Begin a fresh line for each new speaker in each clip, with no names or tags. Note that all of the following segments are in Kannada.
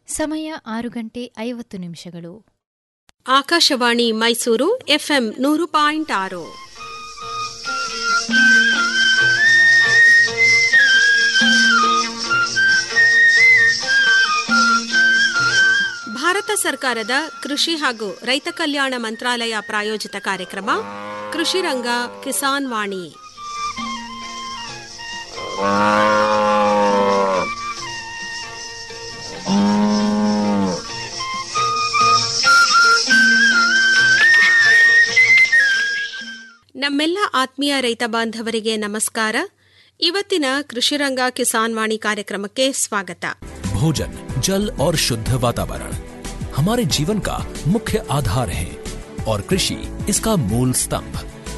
ಸಮಯ ಆರು ಗಂಟೆ ಐವತ್ತು ನಿಮಿಷಗಳು
ಆಕಾಶವಾಣಿ ಮೈಸೂರು ಎಫ್ಎಂ ನೂರು ಪಾಯಿಂಟ್ ಆರು ಭಾರತ ಸರ್ಕಾರದ ಕೃಷಿ ಹಾಗೂ ರೈತ ಕಲ್ಯಾಣ ಮಂತ್ರಾಲಯ ಪ್ರಾಯೋಜಿತ ಕಾರ್ಯಕ್ರಮ ಕೃಷಿ ರಂಗ ಕಿಸಾನ್ ವಾಣಿ ನಮ್ಮೆಲ್ಲ ಆತ್ಮೀಯ ರೈತ ಬಾಂಧವರಿಗೆ ನಮಸ್ಕಾರ ಇವತ್ತಿನ ಕೃಷಿರಂಗ ಕಿಸಾನ್ ವಾಣಿ ಕಾರ್ಯಕ್ರಮಕ್ಕೆ ಸ್ವಾಗತ
भोजन जल और शुद्ध वातावरण हमारे जीवन का मुख्य आधार है और कृषि इसका मूल स्तंभ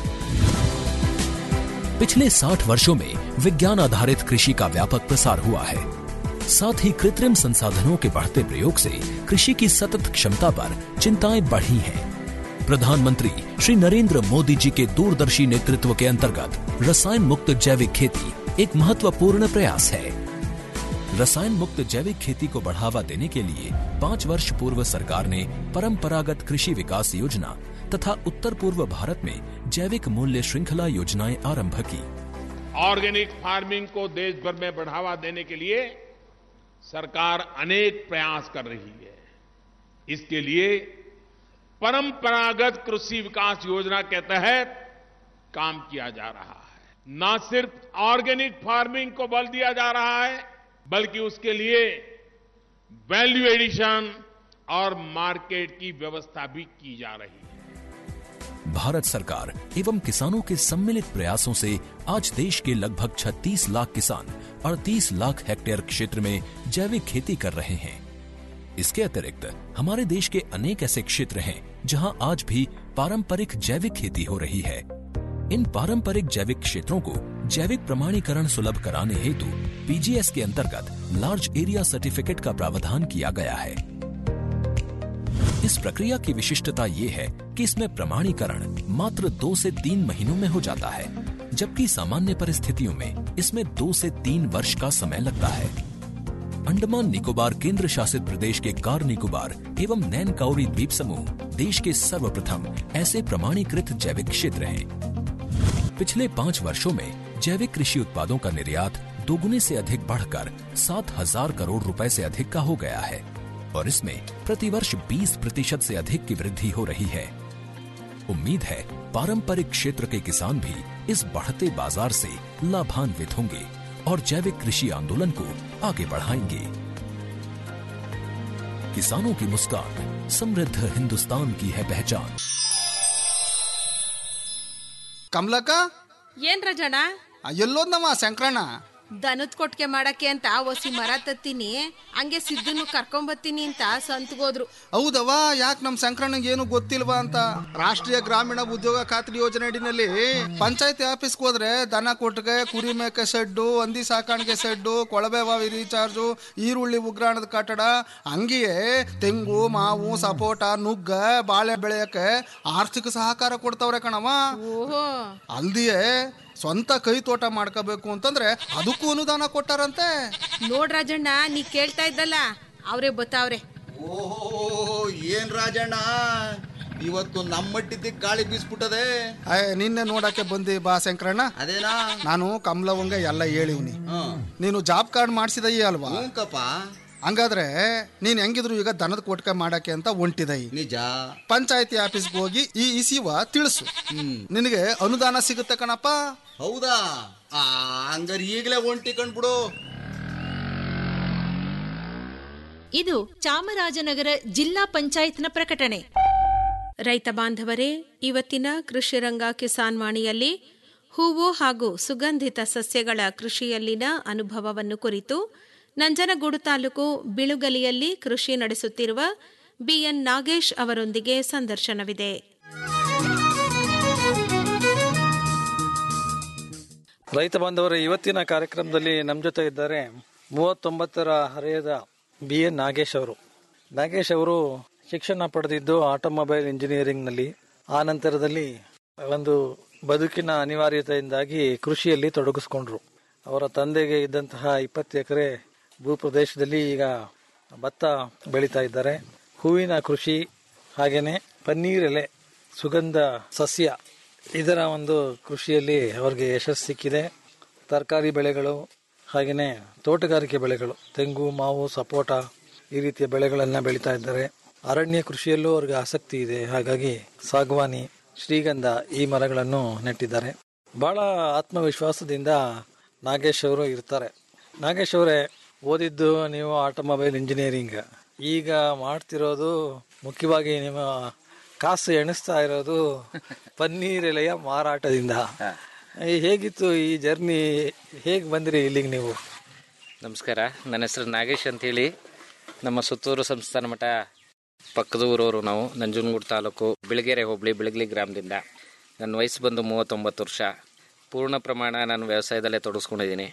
पिछले 60 वर्षों में विज्ञान आधारित कृषि का व्यापक प्रसार हुआ है साथ ही कृत्रिम संसाधनों के बढ़ते प्रयोग से कृषि की सतत क्षमता पर चिंताएं बढ़ी हैं प्रधानमंत्री श्री नरेंद्र मोदी जी के दूरदर्शी नेतृत्व के अंतर्गत रसायन मुक्त जैविक खेती एक महत्वपूर्ण प्रयास है रसायन मुक्त जैविक खेती को बढ़ावा देने के लिए पाँच वर्ष पूर्व सरकार ने परंपरागत कृषि विकास योजना तथा उत्तर पूर्व भारत में जैविक मूल्य श्रृंखला योजनाएं आरंभ की
ऑर्गेनिक फार्मिंग को देश भर में बढ़ावा देने के लिए सरकार अनेक प्रयास कर रही है इसके लिए परंपरागत कृषि विकास योजना के तहत काम किया जा रहा है न सिर्फ ऑर्गेनिक फार्मिंग को बल दिया जा रहा है बल्कि उसके लिए वैल्यू एडिशन और मार्केट की व्यवस्था भी की जा रही है
भारत सरकार एवं किसानों के सम्मिलित प्रयासों से आज देश के लगभग 36 लाख किसान 38 लाख हेक्टेयर क्षेत्र में जैविक खेती कर रहे हैं इसके अतिरिक्त हमारे देश के अनेक ऐसे क्षेत्र हैं जहां आज भी पारंपरिक जैविक खेती हो रही है इन पारंपरिक जैविक क्षेत्रों को जैविक प्रमाणीकरण सुलभ कराने हेतु पीजीएस के अंतर्गत लार्ज एरिया सर्टिफिकेट का प्रावधान किया गया है इस प्रक्रिया की विशिष्टता ये है कि इसमें प्रमाणीकरण मात्र दो से तीन महीनों में हो जाता है जबकि सामान्य परिस्थितियों में इसमें दो से तीन वर्ष का समय लगता है अंडमान निकोबार केंद्र शासित प्रदेश के कार निकोबार एवं नैन काउरी द्वीप समूह देश के सर्वप्रथम ऐसे प्रमाणीकृत जैविक क्षेत्र हैं पिछले पाँच वर्षों में जैविक कृषि उत्पादों का निर्यात दोगुने से अधिक बढ़कर सात हजार करोड़ रुपए से अधिक का हो गया है और इसमें प्रतिवर्ष 20 प्रतिशत से अधिक की वृद्धि हो रही है उम्मीद है पारंपरिक क्षेत्र के किसान भी इस बढ़ते बाजार से लाभान्वित होंगे और जैविक कृषि आंदोलन को आगे बढ़ाएंगे किसानों की मुस्कान समृद्ध हिंदुस्तान की है पहचान
ಕಮಲಕ್ಕ
ಏನ್ ರಜಣ
ಎಲ್ಲೋದ್ನವ ಶಂಕರಣ್ಣ
ದನದ ಕೊಟ್ಟಿಗೆ ಮಾಡಕ್ಕೆ ಅಂತ ಒಸಿ ಮರ ತತ್ತೀನಿ ಹಂಗೆ ಸಿದ್ದನ್ನು ಕರ್ಕೊಂಬತ್ತೀನಿ ಅಂತ ಸಂತ್ಗೋದ್ರು
ಹೌದವ ಯಾಕೆ ನಮ್ ಶಂಕರಣ್ಣಗೆ ಏನು ಗೊತ್ತಿಲ್ವಾ ಅಂತ ರಾಷ್ಟ್ರೀಯ ಗ್ರಾಮೀಣ ಉದ್ಯೋಗ ಖಾತ್ರಿ ಯೋಜನೆ ಅಡಿನಲ್ಲಿ ಪಂಚಾಯತಿ ಆಫೀಸ್ಗೆ ಹೋದ್ರೆ ದನ ಕೊಟ್ಟಿಗೆ ಕುರಿ ಮೇಕೆ ಶೆಡ್ಡು ಹಂದಿ ಸಾಕಾಣಿಕೆ ಶೆಡ್ಡು ಕೊಳವೆ ಬಾವಿ ರೀಚಾರ್ಜು ಈರುಳ್ಳಿ ಉಗ್ರಾಣದ ಕಟ್ಟಡ ಹಂಗೆಯೇ ತೆಂಗು ಮಾವು ಸಪೋಟ ನುಗ್ಗ ಬಾಳೆ ಬೆಳೆಯಕ್ಕೆ ಆರ್ಥಿಕ ಸಹಕಾರ ಕೊಡ್ತಾವ್ರೆ ಕಣವ
ಓಹೋ
ಅಲ್ದಿಯೇ ಸ್ವಂತ ಕೈ ತೋಟ ಮಾಡ್ಕೋಬೇಕು ಅಂತಂದ್ರೆ ಅದಕ್ಕೂ ಅನುದಾನ ಕೊಟ್ಟಾರಂತೆ
ನೋಡ್ ರಾಜಣ್ಣ ನೀ ಕೇಳ್ತಾ ಇದ್ದಲ್ಲ ಅವರೇ ಬತ್ತಾವ್ರೆ
ಓಹೋ ಏನ್ ರಾಜಣ್ಣ ಇವತ್ತು ನಮ್ಮಟ್ಟಿದ್ದಕ್ಕೆ ಗಾಳಿ ಬೀಸ್ಬಿಟ್ಟದೆ
ಅಯ್ಯ ನಿನ್ನೆ ನೋಡಕ್ಕೆ ಬಂದಿ ಬಾ ಶಂಕರಣ್ಣ
ಅದೇನಾ
ನಾನು ಕಮಲವಂಗ ಎಲ್ಲ ಹೇಳಿವ್ನಿ
ಹ್ಮ್
ನೀನು ಜಾಬ್ ಕಾರ್ಡ್ ಮಾಡಿಸಿದಯಿ ಅಲ್ವಾ
ಹ್ಞೂಕಪ್ಪ
ಹಂಗಾದ್ರೆ ನೀನ್ ಹೆಂಗಿದ್ರು ಈಗ ದನದ ಕೊಟ್ಕೆ ಮಾಡಕ್ಕೆ ಅಂತ ಹೊಂಟಿದಯಿ
ನಿಜ
ಪಂಚಾಯತಿ ಆಫೀಸ್ಗೆ ಹೋಗಿ ಈ ಇಸಿವ ತಿಳಿಸು
ಹ್ಮ್
ನಿನಗೆ ಅನುದಾನ ಸಿಗುತ್ತೆ ಕಣಪ್ಪ
ಹೌದಾ ಆ ಹಂಗಾರೆ ಈಗಲೇ ಒಂಟಿ ಕಂಡ್ಬಿಡು
ಇದು ಚಾಮರಾಜನಗರ ಜಿಲ್ಲಾ ಪಂಚಾಯತ್ನ ಪ್ರಕಟಣೆ
ರೈತ ಬಾಂಧವರೇ ಇವತ್ತಿನ ಕೃಷಿ ರಂಗ ಕಿಸಾನ್ ವಾಣಿಯಲ್ಲಿ ಹೂವು ಹಾಗೂ ಸುಗಂಧಿತ ಸಸ್ಯಗಳ ಕೃಷಿಯಲ್ಲಿನ ಅನುಭವವನ್ನು ಕುರಿತು ನಂಜನಗೂಡು ತಾಲೂಕು ಬಿಳುಗಲಿಯಲ್ಲಿ ಕೃಷಿ ನಡೆಸುತ್ತಿರುವ ಬಿಎನ್ ನಾಗೇಶ್ ಅವರೊಂದಿಗೆ ಸಂದರ್ಶನವಿದೆ
ರೈತ ಬಾಂಧವರ ಇವತ್ತಿನ ಕಾರ್ಯಕ್ರಮದಲ್ಲಿ ನಮ್ಮ ಜೊತೆ ಇದ್ದಾರೆ ಮೂವತ್ತೊಂಬತ್ತರ ಹರೆಯದ ಬಿ ಎನ್ ನಾಗೇಶ್ ಅವರು ನಾಗೇಶ್ ಅವರು ಶಿಕ್ಷಣ ಪಡೆದಿದ್ದು ಆಟೋಮೊಬೈಲ್ ಇಂಜಿನಿಯರಿಂಗ್ನಲ್ಲಿ ಆ ನಂತರದಲ್ಲಿ ಒಂದು ಬದುಕಿನ ಅನಿವಾರ್ಯತೆಯಿಂದಾಗಿ ಕೃಷಿಯಲ್ಲಿ ತೊಡಗಿಸ್ಕೊಂಡ್ರು ಅವರ ತಂದೆಗೆ ಇದ್ದಂತಹ ಇಪ್ಪತ್ತು ಎಕರೆ ಭೂ ಪ್ರದೇಶದಲ್ಲಿ ಈಗ ಭತ್ತ ಬೆಳೀತಾ ಇದ್ದಾರೆ ಹೂವಿನ ಕೃಷಿ ಹಾಗೇನೆ ಪನ್ನೀರ್ ಎಲೆ ಸುಗಂಧ ಸಸ್ಯ ಇದರ ಒಂದು ಕೃಷಿಯಲ್ಲಿ ಅವರಿಗೆ ಯಶಸ್ಸು ಸಿಕ್ಕಿದೆ ತರಕಾರಿ ಬೆಳೆಗಳು ಹಾಗೆಯೇ ತೋಟಗಾರಿಕೆ ಬೆಳೆಗಳು ತೆಂಗು ಮಾವು ಸಪೋಟ ಈ ರೀತಿಯ ಬೆಳೆಗಳನ್ನು ಬೆಳೀತಾ ಇದ್ದಾರೆ ಅರಣ್ಯ ಕೃಷಿಯಲ್ಲೂ ಅವ್ರಿಗೆ ಆಸಕ್ತಿ ಇದೆ ಹಾಗಾಗಿ ಸಾಗವಾನಿ ಶ್ರೀಗಂಧ ಈ ಮರಗಳನ್ನು ನೆಟ್ಟಿದ್ದಾರೆ ಬಹಳ ಆತ್ಮವಿಶ್ವಾಸದಿಂದ ನಾಗೇಶ್ ಅವರು ಇರ್ತಾರೆ ನಾಗೇಶ್ ಅವರೇ ಓದಿದ್ದು ನೀವು ಆಟೋಮೊಬೈಲ್ ಇಂಜಿನಿಯರಿಂಗ್ ಈಗ ಮಾಡ್ತಿರೋದು ಮುಖ್ಯವಾಗಿ ನಿಮ್ಮ ಕಾಸು ಎಣಿಸ್ತಾ ಇರೋದು ಪನ್ನೀರ್ ಎಲೆಯ ಮಾರಾಟದಿಂದ ಈ ಹೇಗಿತ್ತು ಈ ಜರ್ನಿ ಹೇಗೆ ಬಂದಿರಿ ಇಲ್ಲಿಗೆ ನೀವು
ನಮಸ್ಕಾರ ನನ್ನ ಹೆಸರು ನಾಗೇಶ್ ಅಂತೇಳಿ ನಮ್ಮ ಸುತ್ತೂರು ಸಂಸ್ಥಾನ ಮಠ ಪಕ್ಕದ ಊರವರು ನಾವು ನಂಜನಗೂಡು ತಾಲೂಕು ಬಿಳಗೆರೆ ಹೋಬಳಿ ಬಿಳಗ್ಲಿ ಗ್ರಾಮದಿಂದ ನನ್ನ ವಯಸ್ಸು ಬಂದು ಮೂವತ್ತೊಂಬತ್ತು ವರ್ಷ ಪೂರ್ಣ ಪ್ರಮಾಣ ನಾನು ವ್ಯವಸಾಯದಲ್ಲೇ ತೊಡಗಿಸ್ಕೊಂಡಿದ್ದೀನಿ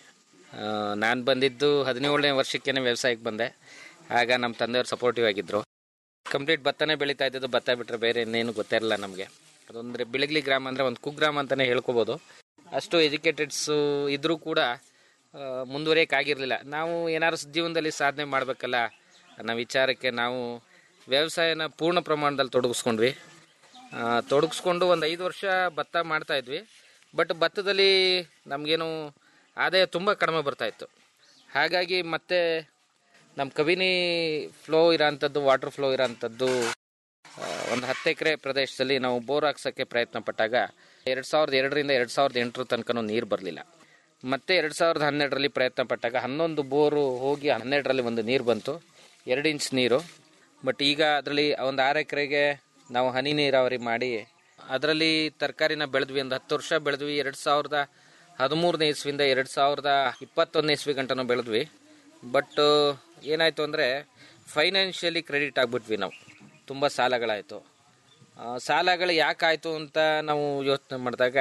ನಾನು ಬಂದಿದ್ದು ಹದಿನೇಳನೇ ವರ್ಷಕ್ಕೇ ವ್ಯವಸಾಯಕ್ಕೆ ಬಂದೆ ಆಗ ನಮ್ಮ ತಂದೆಯವರು ಸಪೋರ್ಟಿವ್ ಆಗಿದ್ದರು ಕಂಪ್ಲೀಟ್ ಭತ್ತನೇ ಬೆಳೀತಾ ಇದ್ದದ್ದು ಭತ್ತ ಬಿಟ್ಟರೆ ಬೇರೆ ಇನ್ನೇನು ಗೊತ್ತಿರಲಿಲ್ಲ ನಮಗೆ ಅದೊಂದರೆ ಬಿಳಗ್ಲಿ ಗ್ರಾಮ ಅಂದರೆ ಒಂದು ಕುಗ್ರಾಮ ಅಂತಲೇ ಹೇಳ್ಕೊಬೋದು ಅಷ್ಟು ಎಜುಕೇಟೆಡ್ಸು ಇದ್ದರೂ ಕೂಡ ಮುಂದುವರಿಯೋಕ್ಕಾಗಿರಲಿಲ್ಲ ನಾವು ಏನಾದ್ರು ಜೀವನದಲ್ಲಿ ಸಾಧನೆ ಮಾಡಬೇಕಲ್ಲ ಅನ್ನೋ ವಿಚಾರಕ್ಕೆ ನಾವು ವ್ಯವಸಾಯನ ಪೂರ್ಣ ಪ್ರಮಾಣದಲ್ಲಿ ತೊಡಗಿಸ್ಕೊಂಡ್ವಿ ಆ, ತೊಡಗಿಸ್ಕೊಂಡು ಒಂದು ಐದು ವರ್ಷ ಭತ್ತ ಮಾಡ್ತಾ ಇದ್ವಿ ಬಟ್ ಭತ್ತದಲ್ಲಿ ನಮಗೇನು ಆದಾಯ ತುಂಬ ಕಡಿಮೆ ಬರ್ತಾಯಿತ್ತು ಹಾಗಾಗಿ ಮತ್ತೆ ನಮ್ಮ ಕಬಿನಿ ಫ್ಲೋ ಇರೋಂಥದ್ದು ವಾಟರ್ ಫ್ಲೋ ಇರೋಂಥದ್ದು ಒಂದು ಹತ್ತು ಎಕರೆ ಪ್ರದೇಶದಲ್ಲಿ ನಾವು ಬೋರ್ ಹಾಕ್ಸೋಕ್ಕೆ ಪ್ರಯತ್ನ ಪಟ್ಟಾಗ ಎರಡು ಸಾವಿರದ ಎರಡರಿಂದ ಎರಡು ಸಾವಿರದ ಎಂಟರ ತನಕನೂ ನೀರು ಬರಲಿಲ್ಲ ಮತ್ತೆ ಎರಡು ಸಾವಿರದ ಹನ್ನೆರಡರಲ್ಲಿ ಪ್ರಯತ್ನ ಪಟ್ಟಾಗ ಹನ್ನೊಂದು ಬೋರು ಹೋಗಿ ಹನ್ನೆರಡರಲ್ಲಿ ಒಂದು ನೀರು ಬಂತು ಎರಡು ಇಂಚ್ ನೀರು ಬಟ್ ಈಗ ಅದರಲ್ಲಿ ಒಂದು ಆರು ಎಕರೆಗೆ ನಾವು ಹನಿ ನೀರಾವರಿ ಮಾಡಿ ಅದರಲ್ಲಿ ತರಕಾರಿನ ಬೆಳೆದ್ವಿ ಒಂದು ಹತ್ತು ವರ್ಷ ಬೆಳೆದ್ವಿ ಎರಡು ಸಾವಿರದ ಹದಿಮೂರನೇ ಇಸ್ವಿಯಿಂದ ಎರಡು ಸಾವಿರದ ಇಪ್ಪತ್ತೊಂದನೇ ಇಸ್ವಿ ಗಂಟನೂ ಬೆಳೆದ್ವಿ ಬಟ್ ಏನಾಯಿತು ಅಂದರೆ ಫೈನಾನ್ಷಿಯಲಿ ಕ್ರೆಡಿಟ್ ಆಗಿಬಿಟ್ವಿ ನಾವು ತುಂಬ ಸಾಲಗಳಾಯಿತು ಆ, ಸಾಲಗಳು ಯಾಕಾಯಿತು ಅಂತ ನಾವು ಯೋಚನೆ ಮಾಡಿದಾಗ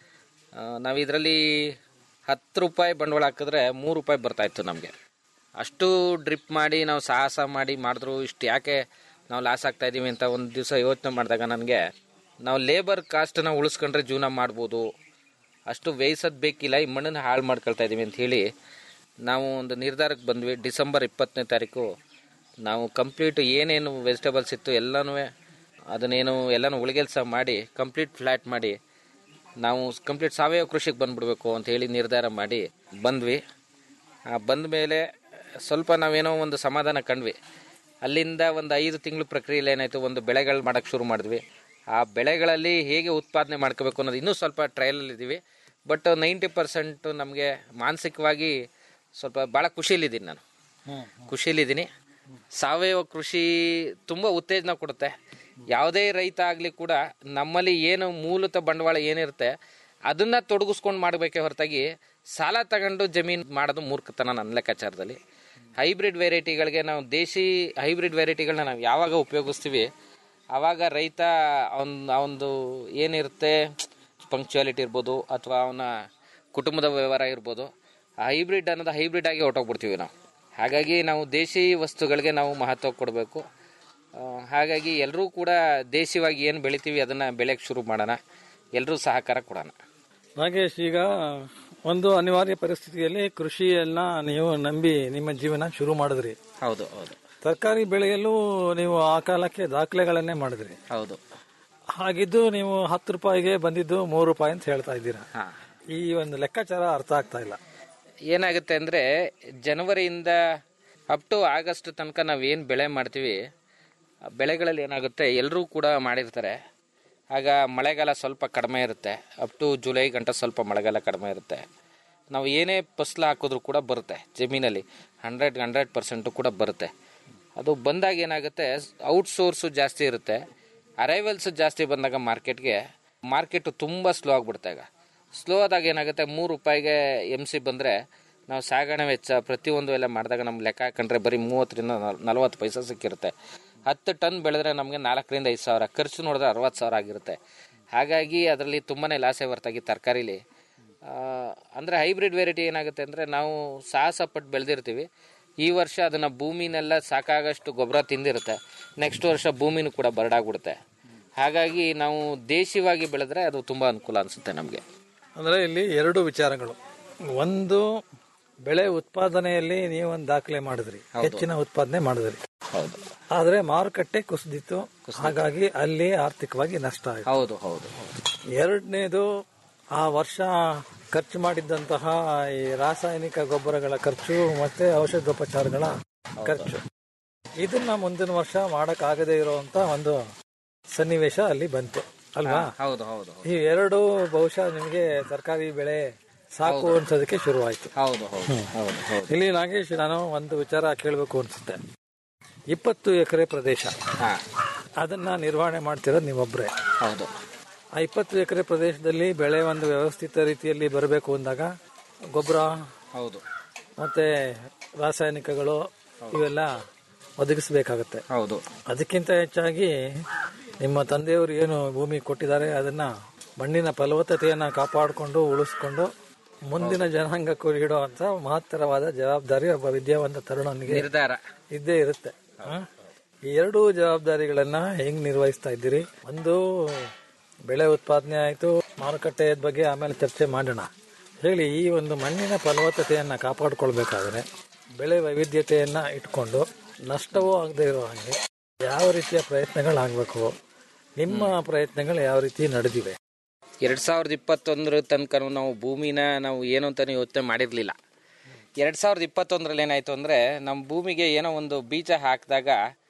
ನಾವು ಇದರಲ್ಲಿ ಹತ್ತು ರೂಪಾಯಿ ಬಂಡವಾಳ ಹಾಕಿದ್ರೆ ಮೂರು ರೂಪಾಯಿ ಬರ್ತಾಯಿತ್ತು ನಮಗೆ ಅಷ್ಟು ಡ್ರಿಪ್ ಮಾಡಿ ನಾವು ಸಾಹಸ ಮಾಡಿ ಮಾಡಿದ್ರು ಇಷ್ಟು ಯಾಕೆ ನಾವು ಲಾಸ್ ಆಗ್ತಾ ಇದ್ದೀವಿ ಅಂತ ಒಂದು ದಿವಸ ಯೋಚನೆ ಮಾಡಿದಾಗ ನನಗೆ ನಾವು ಲೇಬರ್ ಕಾಸ್ಟನ್ನು ಉಳಿಸ್ಕೊಂಡ್ರೆ ಜೀವನ ಮಾಡ್ಬೋದು ಅಷ್ಟು ಬೇಯಿಸೋದು ಬೇಕಿಲ್ಲ ಈ ಮಣ್ಣನ್ನು ಹಾಳು ಮಾಡ್ಕೊಳ್ತಾ ಇದ್ದೀವಿ ಅಂತ ಹೇಳಿ ನಾವು ಒಂದು ನಿರ್ಧಾರಕ್ಕೆ ಬಂದ್ವಿ ಡಿಸೆಂಬರ್ ಇಪ್ಪತ್ತನೇ ತಾರೀಕು ನಾವು ಕಂಪ್ಲೀಟ್ ಏನೇನು ವೆಜಿಟೇಬಲ್ಸ್ ಇತ್ತು ಎಲ್ಲನೂ ಅದನ್ನೇನು ಎಲ್ಲನೂ ಉಳಿಗೆಲ್ಸ ಮಾಡಿ ಕಂಪ್ಲೀಟ್ ಫ್ಲ್ಯಾಟ್ ಮಾಡಿ ನಾವು ಕಂಪ್ಲೀಟ್ ಸಾವಯವ ಕೃಷಿಗೆ ಬಂದ್ಬಿಡ್ಬೇಕು ಅಂತ ಹೇಳಿ ನಿರ್ಧಾರ ಮಾಡಿ ಬಂದ್ವಿ ಆ ಬಂದ ಮೇಲೆ ಸ್ವಲ್ಪ ನಾವೇನೋ ಒಂದು ಸಮಾಧಾನ ಕಂಡ್ವಿ ಅಲ್ಲಿಂದ ಒಂದು ಐದು ತಿಂಗಳು ಪ್ರಕ್ರಿಯೆಯಲ್ಲಿ ಏನಾಯಿತು ಒಂದು ಬೆಳೆಗಳು ಮಾಡೋಕ್ಕೆ ಶುರು ಮಾಡಿದ್ವಿ ಆ ಬೆಳೆಗಳಲ್ಲಿ ಹೇಗೆ ಉತ್ಪಾದನೆ ಮಾಡ್ಕೋಬೇಕು ಅನ್ನೋದು ಇನ್ನೂ ಸ್ವಲ್ಪ ಟ್ರಯಲಲ್ಲಿ ಇದ್ದೀವಿ ಬಟ್ ನೈಂಟಿ ಪರ್ಸೆಂಟು ನಮಗೆ ಮಾನಸಿಕವಾಗಿ ಸ್ವಲ್ಪ ಭಾಳ ಖುಷಿಯಲ್ಲಿದ್ದೀನಿ ನಾನು ಖುಷಿಯಲ್ಲಿದ್ದೀನಿ ಸಾವಯವ ಕೃಷಿ ತುಂಬ ಉತ್ತೇಜನ ಕೊಡುತ್ತೆ ಯಾವುದೇ ರೈತ ಆಗಲಿ ಕೂಡ ನಮ್ಮಲ್ಲಿ ಏನು ಮೂಲತ ಬಂಡವಾಳ ಏನಿರುತ್ತೆ ಅದನ್ನ ತೊಡಗಿಸ್ಕೊಂಡು ಮಾಡಬೇಕೇ ಹೊರತಾಗಿ ಸಾಲ ತಗೊಂಡು ಜಮೀನು ಮಾಡೋದು ಮೂರ್ಖತನ ನನ್ನ ಲೆಕ್ಕಾಚಾರದಲ್ಲಿ ಹೈಬ್ರಿಡ್ ವೆರೈಟಿಗಳಿಗೆ ನಾವು ದೇಶಿ ಹೈಬ್ರಿಡ್ ವೆರೈಟಿಗಳನ್ನ ನಾವು ಯಾವಾಗ ಉಪಯೋಗಿಸ್ತೀವಿ ಆವಾಗ ರೈತ ಅವನ್ ಅವನದು ಏನಿರುತ್ತೆ ಪಂಕ್ಚುಯಾಲಿಟಿ ಇರ್ಬೋದು ಅಥವಾ ಅವನ ಕುಟುಂಬದ ವ್ಯವಹಾರ ಇರ್ಬೋದು ಆ ಹೈಬ್ರಿಡ್ ಅನ್ನೋದು ಹೈಬ್ರಿಡ್ ಆಗಿ ಹೊರಟೋಗ್ಬಿಡ್ತೀವಿ ನಾವು ಹಾಗಾಗಿ ನಾವು ದೇಶಿ ವಸ್ತುಗಳಿಗೆ ನಾವು ಮಹತ್ವ ಕೊಡಬೇಕು ಆ, ಹಾಗಾಗಿ ಎಲ್ಲರೂ ಕೂಡ ದೇಶಿವಾಗಿ ಏನು ಬೆಳಿತೀವಿ ಅದನ್ನು ಬೆಳೆಯೋಕ್ಕೆ ಶುರು ಮಾಡೋಣ ಎಲ್ಲರೂ ಸಹಕಾರ ಕೊಡೋಣ
ನಾಗೇಶ್ ಈಗ ಒಂದು ಅನಿವಾರ್ಯ ಪರಿಸ್ಥಿತಿಯಲ್ಲಿ ಕೃಷಿಯನ್ನ ನೀವು ನಂಬಿ ನಿಮ್ಮ ಜೀವನ ಶುರು ಮಾಡಿದ್ರಿ
ಹೌದು ಹೌದು
ತರಕಾರಿ ಬೆಳೆಯಲು ನೀವು ಆ ಕಾಲಕ್ಕೆ ದಾಖಲೆಗಳನ್ನೇ ಮಾಡಿದ್ರಿ
ಹೌದು
ಹಾಗಿದ್ದು ನೀವು ಹತ್ತು ರೂಪಾಯಿಗೆ ಬಂದಿದ್ದು ಮೂರು ರೂಪಾಯಿ ಅಂತ ಹೇಳ್ತಾ ಇದ್ದೀರಾ
ಹಾಂ
ಈ ಒಂದು ಲೆಕ್ಕಾಚಾರ ಅರ್ಥ ಆಗ್ತಾ ಇಲ್ಲ
ಏನಾಗುತ್ತೆ ಅಂದರೆ ಜನವರಿಯಿಂದ ಅಪ್ ಟು ಆಗಸ್ಟ್ ತನಕ ನಾವು ಏನು ಬೆಳೆ ಮಾಡ್ತೀವಿ ಆ ಬೆಳೆಗಳಲ್ಲಿ ಏನಾಗುತ್ತೆ ಎಲ್ಲರೂ ಕೂಡ ಮಾಡಿರ್ತಾರೆ ಆಗ ಮಳೆಗಾಲ ಸ್ವಲ್ಪ ಕಡಿಮೆ ಇರುತ್ತೆ ಅಪ್ ಟು ಜುಲೈ ಗಂಟ ಸ್ವಲ್ಪ ಮಳೆಗಾಲ ಕಡಿಮೆ ಇರುತ್ತೆ ನಾವು ಏನೇ ಫಸ್ಲು ಹಾಕಿದ್ರೂ ಕೂಡ ಬರುತ್ತೆ ಜಮೀನಲ್ಲಿ ಹಂಡ್ರೆಡ್ ಹಂಡ್ರೆಡ್ ಪರ್ಸೆಂಟು ಕೂಡ ಬರುತ್ತೆ ಅದು ಬಂದಾಗ ಏನಾಗುತ್ತೆ ಔಟ್ಸೋರ್ಸು ಜಾಸ್ತಿ ಇರುತ್ತೆ ಅರೈವಲ್ಸ್ ಜಾಸ್ತಿ ಬಂದಾಗ ಮಾರ್ಕೆಟ್ಗೆ ಮಾರ್ಕೆಟು ತುಂಬ ಸ್ಲೋ ಆಗಿಬಿಡುತ್ತೆ ಈಗ ಸ್ಲೋ ಆದಾಗ ಏನಾಗುತ್ತೆ ಮೂರು ರೂಪಾಯಿಗೆ ಎಮ್ ಸಿ ಬಂದರೆ ನಾವು ಸಾಗಣೆ ವೆಚ್ಚ ಪ್ರತಿಯೊಂದು ಎಲ್ಲ ಮಾಡಿದಾಗ ನಮ್ಮ ಲೆಕ್ಕ ಹಾಕೊಂಡ್ರೆ ಬರೀ ಮೂವತ್ತರಿಂದ ನಲ್- ನಲವತ್ತು ಪೈಸೆ ಸಿಕ್ಕಿರುತ್ತೆ ಹತ್ತು ಟನ್ ಬೆಳೆದ್ರೆ ನಮಗೆ ನಾಲ್ಕರಿಂದ ಐದು ಸಾವಿರ ಖರ್ಚು ನೋಡಿದ್ರೆ ಅರವತ್ತು ಸಾವಿರ ಆಗಿರುತ್ತೆ ಹಾಗಾಗಿ ಅದರಲ್ಲಿ ತುಂಬಾ ಲಾಸೇ ಹೊರತಾಗಿ ತರಕಾರಿಲಿ ಅಂದರೆ ಹೈಬ್ರಿಡ್ ವೆರೈಟಿ ಏನಾಗುತ್ತೆ ಅಂದರೆ ನಾವು ಸಾಹಸ ಪಟ್ಟು ಬೆಳೆದಿರ್ತೀವಿ ಈ ವರ್ಷ ಅದನ್ನು ಭೂಮಿನೆಲ್ಲ ಸಾಕಾಗಷ್ಟು ಗೊಬ್ಬರ ತಿಂದಿರುತ್ತೆ ನೆಕ್ಸ್ಟ್ ವರ್ಷ ಭೂಮಿನೂ ಕೂಡ ಬರಡಾಗ್ಬಿಡುತ್ತೆ ಹಾಗಾಗಿ ನಾವು ದೇಶಿವಾಗಿ ಬೆಳೆದ್ರೆ ಅದು ತುಂಬ ಅನುಕೂಲ ಅನಿಸುತ್ತೆ ನಮಗೆ
ಅಂದರೆ ಇಲ್ಲಿ ಎರಡು ವಿಚಾರಗಳು ಒಂದು ಬೆಳೆ ಉತ್ಪಾದನೆಯಲ್ಲಿ ನೀವು ಒಂದು ದಾಖಲೆ ಮಾಡಿದ್ರಿ
ಹೌದು.
ಹೆಚ್ಚಿನ ಉತ್ಪಾದನೆ ಮಾಡಿದ್ರಿ
ಹೌದು
ಆದ್ರೆ ಮಾರುಕಟ್ಟೆ ಕುಸಿದಿತ್ತು ಹಾಗಾಗಿ ಅಲ್ಲಿ ಆರ್ಥಿಕವಾಗಿ ನಷ್ಟ ಆಯ್ತು
ಹೌದು ಹೌದು ಹೌದು
ಎರಡನೇದು ಆ ವರ್ಷ ಖರ್ಚು ಮಾಡಿದ್ದಂತಹ ಈ ರಾಸಾಯನಿಕ ಗೊಬ್ಬರಗಳ ಖರ್ಚು ಮತ್ತೆ ಔಷಧೋಪಚಾರಗಳ ಖರ್ಚು ಇದನ್ನ ಮುಂದಿನ ವರ್ಷ ಮಾಡಕ್ ಆಗದೆ ಇರುವಂತ ಒಂದು ಸನ್ನಿವೇಶ ಅಲ್ಲಿ ಬಂತು ಅಲ್ವಾ
ಹೌದು ಹೌದು ಹೌದು
ಈ ಎರಡು ಬಹುಶಃ ನಿಮಗೆ ತರಕಾರಿ ಬೆಳೆ ಸಾಕು ಅನ್ಸೋದಕ್ಕೆ ಶುರುವಾಯ್ತು
ಹೌದು ಹೌದು ಹೌದು ಹೌದು
ಇಲ್ಲಿ ನಾಗೇಶ್ ನಾನು ಒಂದು ವಿಚಾರ ಕೇಳಬೇಕು ಅನ್ಸುತ್ತೆ ಇಪ್ಪತ್ತು ಎಕರೆ ಪ್ರದೇಶ
ಹಾ
ಅದನ್ನ ನಿರ್ವಹಣೆ ಮಾಡ್ತಿರೋದು ನೀವೊಬ್ರೆ
ಹೌದು
ಆ ಇಪ್ಪತ್ತು ಎಕರೆ ಪ್ರದೇಶದಲ್ಲಿ ಬೆಳೆ ಒಂದು ವ್ಯವಸ್ಥಿತ ರೀತಿಯಲ್ಲಿ ಬರಬೇಕು ಅಂದಾಗ ಗೊಬ್ಬರ
ಹೌದು
ಮತ್ತೆ ರಾಸಾಯನಿಕಗಳು ಇವೆಲ್ಲ ಒದಗಿಸಬೇಕಾಗತ್ತೆ
ಹೌದು
ಅದಕ್ಕಿಂತ ಹೆಚ್ಚಾಗಿ ನಿಮ್ಮ ತಂದೆಯವರು ಏನು ಭೂಮಿ ಕೊಟ್ಟಿದ್ದಾರೆ ಅದನ್ನ ಮಣ್ಣಿನ ಫಲವತ್ತತೆಯನ್ನ ಕಾಪಾಡಿಕೊಂಡು ಉಳಿಸ್ಕೊಂಡು ಮುಂದಿನ ಜನಾಂಗಕ್ಕೂ ಇಡುವಂತ ಮಹತ್ತರವಾದ ಜವಾಬ್ದಾರಿ ಒಬ್ಬ ವಿದ್ಯಾವಂತ ತರುಣನಿಗೆ
ನಿರ್ಧಾರ
ಇದ್ದೇ ಇರುತ್ತೆ ಹ? ಈ ಎರಡೂ ಜವಾಬ್ದಾರಿಗಳನ್ನ ಹೆಂಗ್ ನಿರ್ವಹಿಸ್ತಾ ಇದ್ದೀರಿ ಒಂದು ಬೆಳೆ ಉತ್ಪಾದನೆ ಆಯ್ತು ಮಾರುಕಟ್ಟೆ ಬಗ್ಗೆ ಆಮೇಲೆ ಚರ್ಚೆ ಮಾಡೋಣ ಹೇಳಿ ಈ ಒಂದು ಮಣ್ಣಿನ ಫಲವತ್ತತೆಯನ್ನ ಕಾಪಾಡ್ಕೊಳ್ಬೇಕಾದ್ರೆ ಬೆಳೆ ವೈವಿಧ್ಯತೆಯನ್ನ ಇಟ್ಕೊಂಡು ನಷ್ಟವೂ ಆಗದೆ ಇರೋ ಹಾಗೆ ಯಾವ ರೀತಿಯ ಪ್ರಯತ್ನಗಳಾಗಬೇಕು ನಿಮ್ಮ ಪ್ರಯತ್ನಗಳು ಯಾವ ರೀತಿ ನಡೆದಿವೆ
ಎರಡ್ ಸಾವಿರದ ಇಪ್ಪತ್ತೊಂದರ ತನಕ ನಾವು ಭೂಮಿನ ನಾವು ಏನು ಅಂತಾನೆ ಯೋಚನೆ ಮಾಡಿರ್ಲಿಲ್ಲ ಎರಡ್ ಸಾವಿರದ ಇಪ್ಪತ್ತೊಂದರಲ್ಲಿ ಏನಾಯ್ತು ಅಂದ್ರೆ ನಮ್ಮ ಭೂಮಿಗೆ ಏನೋ ಒಂದು ಬೀಜ ಹಾಕಿದಾಗ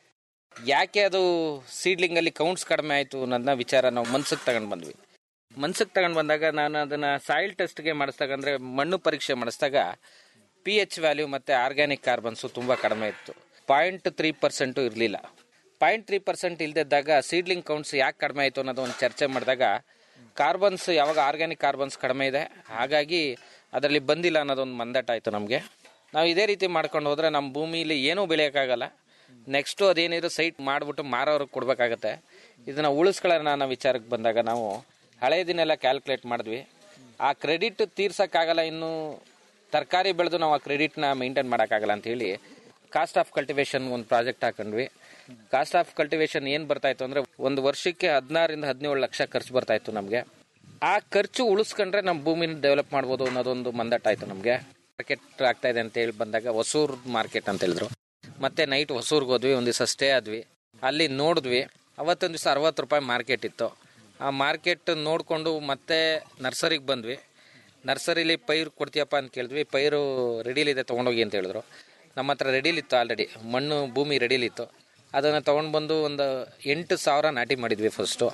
ಯಾಕೆ ಅದು ಸೀಡ್ಲಿಂಗ್ ಅಲ್ಲಿ ಕೌಂಟ್ಸ್ ಕಡಿಮೆ ಆಯ್ತು ಅನ್ನೋದನ್ನ ವಿಚಾರ ನಾವು ಮನ್ಸಿಗೆ ತಗೊಂಡ್ ಬಂದ್ವಿ ಮನ್ಸಿಗೆ ತಗೊಂಡ್ ಬಂದಾಗ ನಾನು ಅದನ್ನ ಸಾಯಿಲ್ ಟೆಸ್ಟ್ಗೆ ಮಾಡಿಸಿದಾಗ ಅಂದ್ರೆ ಮಣ್ಣು ಪರೀಕ್ಷೆ ಮಾಡಿಸಿದಾಗ ಪಿ ಎಚ್ ವ್ಯಾಲ್ಯೂ ಮತ್ತೆ ಆರ್ಗ್ಯಾನಿಕ್ ಕಾರ್ಬನ್ಸು ತುಂಬಾ ಕಡಿಮೆ ಇತ್ತು ಪಾಯಿಂಟ್ ತ್ರೀ ಪರ್ಸೆಂಟು ಇರಲಿಲ್ಲ ಪಾಯಿಂಟ್ ತ್ರೀ ಪರ್ಸೆಂಟ್ ಇಲ್ದಿದ್ದಾಗ ಸೀಡ್ಲಿಂಗ್ ಕೌಂಟ್ಸ್ ಯಾಕೆ ಕಡಿಮೆ ಆಯಿತು ಅನ್ನೋದು ಒಂದು ಚರ್ಚೆ ಮಾಡಿದಾಗ ಕಾರ್ಬನ್ಸ್ ಯಾವಾಗ ಆರ್ಗ್ಯಾನಿಕ್ ಕಾರ್ಬನ್ಸ್ ಕಡಿಮೆ ಇದೆ ಹಾಗಾಗಿ ಅದರಲ್ಲಿ ಬಂದಿಲ್ಲ ಅನ್ನೋದೊಂದು ಮಂದಟ ಆಯಿತು ನಮಗೆ ನಾವು ಇದೇ ರೀತಿ ಮಾಡ್ಕೊಂಡು ಹೋದ್ರೆ ನಮ್ಮ ಭೂಮಿಲಿ ಏನೂ ಬೆಳೆಯೋಕ್ಕಾಗಲ್ಲ ನೆಕ್ಸ್ಟು ಅದೇನಿದ್ರು ಸೈಟ್ ಮಾಡಿಬಿಟ್ಟು ಮಾರೋರಿಗೆ ಕೊಡಬೇಕಾಗತ್ತೆ ಇದನ್ನು ಉಳಿಸ್ಕೊಳ್ಳೋಣ ಅನ್ನೋ ವಿಚಾರಕ್ಕೆ ಬಂದಾಗ ನಾವು ಹಳೆಯದನ್ನೆಲ್ಲ ಕ್ಯಾಲ್ಕುಲೇಟ್ ಮಾಡಿದ್ವಿ ಆ ಕ್ರೆಡಿಟ್ ತೀರ್ಸೋಕ್ಕಾಗಲ್ಲ ಇನ್ನು ತರಕಾರಿ ಬೆಳೆದು ನಾವು ಆ ಕ್ರೆಡಿಟ್ನ ಮೇಂಟೈನ್ ಮಾಡೋಕ್ಕಾಗಲ್ಲ ಅಂತ ಹೇಳಿ ಕಾಸ್ಟ್ ಆಫ್ ಕಲ್ಟಿವೇಶನ್ ಒಂದು ಪ್ರಾಜೆಕ್ಟ್ ಹಾಕೊಂಡ್ವಿ ಕಾಸ್ಟ್ ಆಫ್ ಕಲ್ಟಿವೇಶನ್ ಏನು ಬರ್ತಾ ಇತ್ತು ಅಂದ್ರೆ ಒಂದು ವರ್ಷಕ್ಕೆ ಹದಿನಾರರಿಂದ ಹದಿನೇಳು ಲಕ್ಷ ಖರ್ಚು ಬರ್ತಾ ಇತ್ತು ನಮಗೆ ಆ ಖರ್ಚು ಉಳಿಸ್ಕೊಂಡ್ರೆ ನಮ್ಮ ಭೂಮಿನ ಡೆವಲಪ್ ಮಾಡ್ಬೋದು ಅನ್ನೋದೊಂದು ಮಂದಟ ಆಯ್ತು ನಮಗೆ ಮಾರ್ಕೆಟ್ ಆಗ್ತಾ ಇದೆ ಅಂತ ಹೇಳಿ ಬಂದಾಗ ಹೊಸೂರ್ ಮಾರ್ಕೆಟ್ ಅಂತ ಹೇಳಿದ್ರು ಮತ್ತೆ ನೈಟ್ ಹೊಸೂರ್ಗೆ ಹೋದ್ವಿ ಒಂದು ದಿವಸ ಸ್ಟೇ ಆದ್ವಿ ಅಲ್ಲಿ ನೋಡಿದ್ವಿ ಅವತ್ತೊಂದು ದಿವಸ ಅರವತ್ತು ರೂಪಾಯಿ ಮಾರ್ಕೆಟ್ ಇತ್ತು ಆ ಮಾರ್ಕೆಟ್ ನೋಡಿಕೊಂಡು ಮತ್ತೆ ನರ್ಸರಿಗೆ ಬಂದ್ವಿ ನರ್ಸರಿಲಿ ಪೈರು ಕೊಡ್ತೀಯಪ್ಪ ಅಂತ ಕೇಳಿದ್ವಿ ಪೈರು ರೆಡಿಲಿದೆ ತೊಗೊಂಡೋಗಿ ಅಂತ ಹೇಳಿದ್ರು ನಮ್ಮ ಹತ್ರ ರೆಡಿಲಿತ್ತು ಆಲ್ರೆಡಿ ಮಣ್ಣು ಭೂಮಿ ರೆಡಿಲಿತ್ತು ಅದನ್ನು ತೊಗೊಂಡು ಬಂದು ಒಂದು ಎಂಟು ಸಾವಿರ ನಾಟಿ ಮಾಡಿದ್ವಿ ಫಸ್ಟು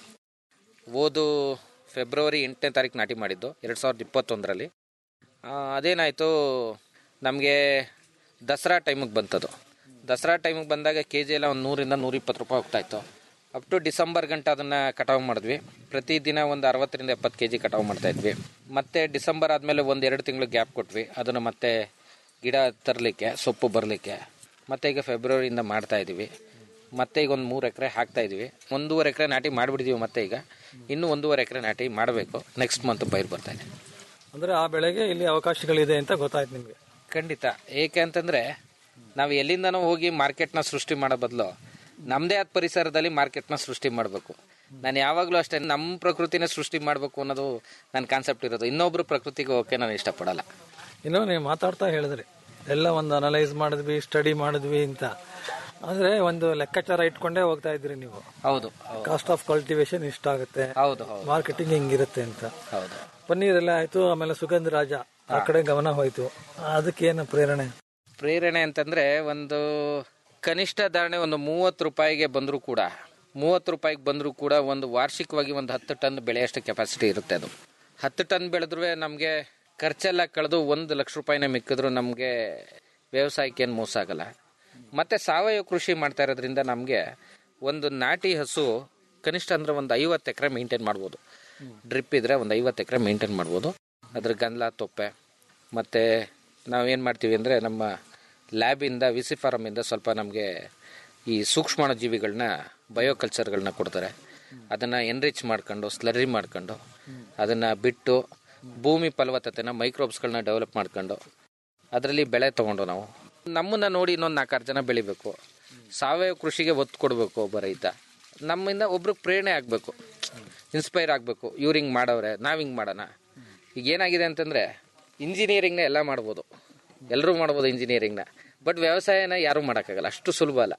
ಓದು ಫೆಬ್ರವರಿ ಎಂಟನೇ ತಾರೀಕು ನಾಟಿ ಮಾಡಿದ್ದು ಎರಡು ಸಾವಿರದ ಇಪ್ಪತ್ತೊಂದರಲ್ಲಿ ಅದೇನಾಯಿತು ನಮಗೆ ದಸರಾ ಟೈಮಿಗೆ ಬಂತದು ದಸರಾ ಟೈಮಿಗೆ ಬಂದಾಗ ಕೆ ಜಿ ಎಲ್ಲ ಒಂದು ನೂರಿಂದ ನೂರಿಪ್ಪತ್ತು ರೂಪಾಯಿ ಹೋಗ್ತಾಯಿತ್ತು ಅಪ್ ಟು ಡಿಸೆಂಬರ್ ಗಂಟೆ ಅದನ್ನು ಕಟಾವು ಮಾಡಿದ್ವಿ ಪ್ರತಿದಿನ ಒಂದು ಅರವತ್ತರಿಂದ ಎಪ್ಪತ್ತು ಕೆ ಜಿ ಕಟಾವು ಮಾಡ್ತಾಯಿದ್ವಿ ಮತ್ತೆ ಡಿಸೆಂಬರ್ ಆದಮೇಲೆ ಒಂದು ಎರಡು ತಿಂಗಳು ಗ್ಯಾಪ್ ಕೊಟ್ವಿ ಅದನ್ನು ಮತ್ತೆ ಗಿಡ ತರಲಿಕ್ಕೆ ಸೊಪ್ಪು ಬರಲಿಕ್ಕೆ ಮತ್ತೆ ಈಗ ಫೆಬ್ರವರಿಯಿಂದ ಮಾಡ್ತಾ ಇದ್ದೀವಿ ಮತ್ತೆ ಈಗ ಒಂದು ಮೂರು ಎಕರೆ ಹಾಕ್ತಾ ಇದೀವಿ ಒಂದೂವರೆ ಎಕರೆ ನಾಟಿ ಮಾಡಿಬಿಟ್ಟಿದ್ದೀವಿ ಮತ್ತೆ ಈಗ ಇನ್ನೂ ಒಂದೂವರೆ ಎಕರೆ ನಾಟಿ ಮಾಡಬೇಕು ನೆಕ್ಸ್ಟ್ ಮಂತ್ ಪೈರು ಬರ್ತಾ ಇದೆ
ಅಂದ್ರೆ ಆ ಬೆಳೆಗೆ ಇಲ್ಲಿ ಅವಕಾಶಗಳಿದೆ ಅಂತ ಗೊತ್ತಾಯ್ತು ನಿಮ್ಗೆ
ಖಂಡಿತ ಏಕೆ ಅಂತಂದ್ರೆ ನಾವು ಎಲ್ಲಿಂದನೋ ಹೋಗಿ ಮಾರ್ಕೆಟ್ನ ಸೃಷ್ಟಿ ಮಾಡೋ ಬದಲು ನಮ್ಮದೇ ಆದ ಪರಿಸರದಲ್ಲಿ ಮಾರ್ಕೆಟ್ನ ಸೃಷ್ಟಿ ಮಾಡಬೇಕು ನಾನು ಯಾವಾಗಲೂ ಅಷ್ಟೇ ನಮ್ಮ ಪ್ರಕೃತಿನೇ ಸೃಷ್ಟಿ ಮಾಡಬೇಕು ಅನ್ನೋದು ನನ್ನ ಕಾನ್ಸೆಪ್ಟ್ ಇರೋದು ಇನ್ನೊಬ್ರು ಪ್ರಕೃತಿಗೆ ಹೋಗಕ್ಕೆ ನಾನು ಇಷ್ಟಪಡಲ್ಲ
ಇನ್ನು ನೀವು ಮಾತಾಡ್ತಾ ಹೇಳಿದ್ರಿ ಎಲ್ಲ ಒಂದು ಅನಲೈಸ್ ಮಾಡಿದ್ವಿ ಸ್ಟಡಿ ಮಾಡಿದ್ವಿ ಅಂತ ಅಂದ್ರೆ ಒಂದು ಲೆಕ್ಕಾಚಾರ ಇಟ್ಕೊಂಡೇ ಹೋಗ್ತಾ ಇದ್ರಿ ನೀವು
ಹೌದು
ಕಾಸ್ಟ್ ಆಫ್ ಕಲ್ಟಿವೇಶನ್ ಇಷ್ಟಾಗುತ್ತೆ
ಹೌದು ಹೌದು
ಮಾರ್ಕೆಟಿಂಗ್ ಹಿಂಗಿರುತ್ತೆ ಅಂತ
ಹೌದು
ಪನ್ನೀರ್ ಎಲ್ಲ ಆಯ್ತು ಆಮೇಲೆ ಸುಗಂಧ ರಾಜ ಆ ಕಡೆ ಗಮನ ಹೋಯ್ತು ಅದಕ್ಕೇನು ಪ್ರೇರಣೆ
ಪ್ರೇರಣೆ ಅಂತಂದ್ರೆ ಒಂದು ಕನಿಷ್ಠ ಧಾರಣೆ ಒಂದು ಮೂವತ್ತು ರೂಪಾಯಿಗೆ ಬಂದರೂ ಕೂಡ ಮೂವತ್ತು ರೂಪಾಯಿಗೆ ಬಂದರೂ ಕೂಡ ಒಂದು ವಾರ್ಷಿಕವಾಗಿ ಒಂದು ಹತ್ತು ಟನ್ ಬೆಳೆಯಷ್ಟು ಕೆಪಾಸಿಟಿ ಇರುತ್ತೆ ಅದು ಹತ್ತು ಟನ್ ಬೆಳೆದ್ರೂ ನಮಗೆ ಖರ್ಚೆಲ್ಲ ಕಳೆದು ಒಂದು ಲಕ್ಷ ರೂಪಾಯಿನ ಮಿಕ್ಕಿದ್ರು ನಮಗೆ ವ್ಯವಸಾಯಕ್ಕೆ ಏನು ಮೋಸ ಆಗಲ್ಲ ಮತ್ತೆ ಸಾವಯವ ಕೃಷಿ ಮಾಡ್ತಾ ಇರೋದ್ರಿಂದ ನಮಗೆ ಒಂದು ನಾಟಿ ಹಸು ಕನಿಷ್ಠ ಅಂದ್ರೆ ಒಂದು ಐವತ್ತು ಎಕರೆ ಮೇಂಟೈನ್ ಮಾಡ್ಬೋದು ಡ್ರಿಪ್ ಇದ್ರೆ ಒಂದು ಐವತ್ತು ಎಕರೆ ಮೇಂಟೈನ್ ಮಾಡ್ಬೋದು ಅದ್ರ ಗಂಧ ತೊಪ್ಪೆ ಮತ್ತು ನಾವೇನು ಮಾಡ್ತೀವಿ ಅಂದರೆ ನಮ್ಮ ಲ್ಯಾಬಿಂದ ವಿಸಿ ಫಾರಮಿಂದ ಸ್ವಲ್ಪ ನಮಗೆ ಈ ಸೂಕ್ಷ್ಮಾಣು ಜೀವಿಗಳನ್ನ ಬಯೋಕಲ್ಚರ್ಗಳನ್ನ ಕೊಡ್ತಾರೆ ಅದನ್ನು ಎನ್ರಿಚ್ ಮಾಡ್ಕೊಂಡು ಸ್ಲರಿ ಮಾಡ್ಕೊಂಡು ಅದನ್ನು ಬಿಟ್ಟು ಭೂಮಿ ಫಲವತ್ತತೆನ ಮೈಕ್ರೋಬ್ಸ್ಗಳನ್ನ ಡೆವಲಪ್ ಮಾಡ್ಕೊಂಡು ಅದರಲ್ಲಿ ಬೆಳೆ ತೊಗೊಂಡು ನಾವು ನಮ್ಮನ್ನು ನೋಡಿ ಇನ್ನೊಂದು ನಾಲ್ಕಾರು ಜನ ಬೆಳಿಬೇಕು ಸಾವಯವ ಕೃಷಿಗೆ ಒತ್ತು ಕೊಡಬೇಕು ಒಬ್ಬ ರೈತ ನಮ್ಮಿಂದ ಒಬ್ರಿಗೆ ಪ್ರೇರಣೆ ಆಗಬೇಕು ಇನ್ಸ್ಪೈರ್ ಆಗಬೇಕು ಇವ್ರು ಹಿಂಗೆ ಮಾಡವ್ರೆ ನಾವು ಹಿಂಗೆ ಮಾಡೋಣ ಈಗ ಏನಾಗಿದೆ ಅಂತಂದರೆ ಇಂಜಿನಿಯರಿಂಗ್ನ ಎಲ್ಲ ಮಾಡ್ಬೋದು ಎಲ್ಲರೂ ಮಾಡ್ಬೋದು ಇಂಜಿನಿಯರಿಂಗ್ನ ಬಟ್ ವ್ಯವಸಾಯನ ಯಾರೂ ಮಾಡೋಕ್ಕಾಗಲ್ಲ ಅಷ್ಟು ಸುಲಭ ಅಲ್ಲ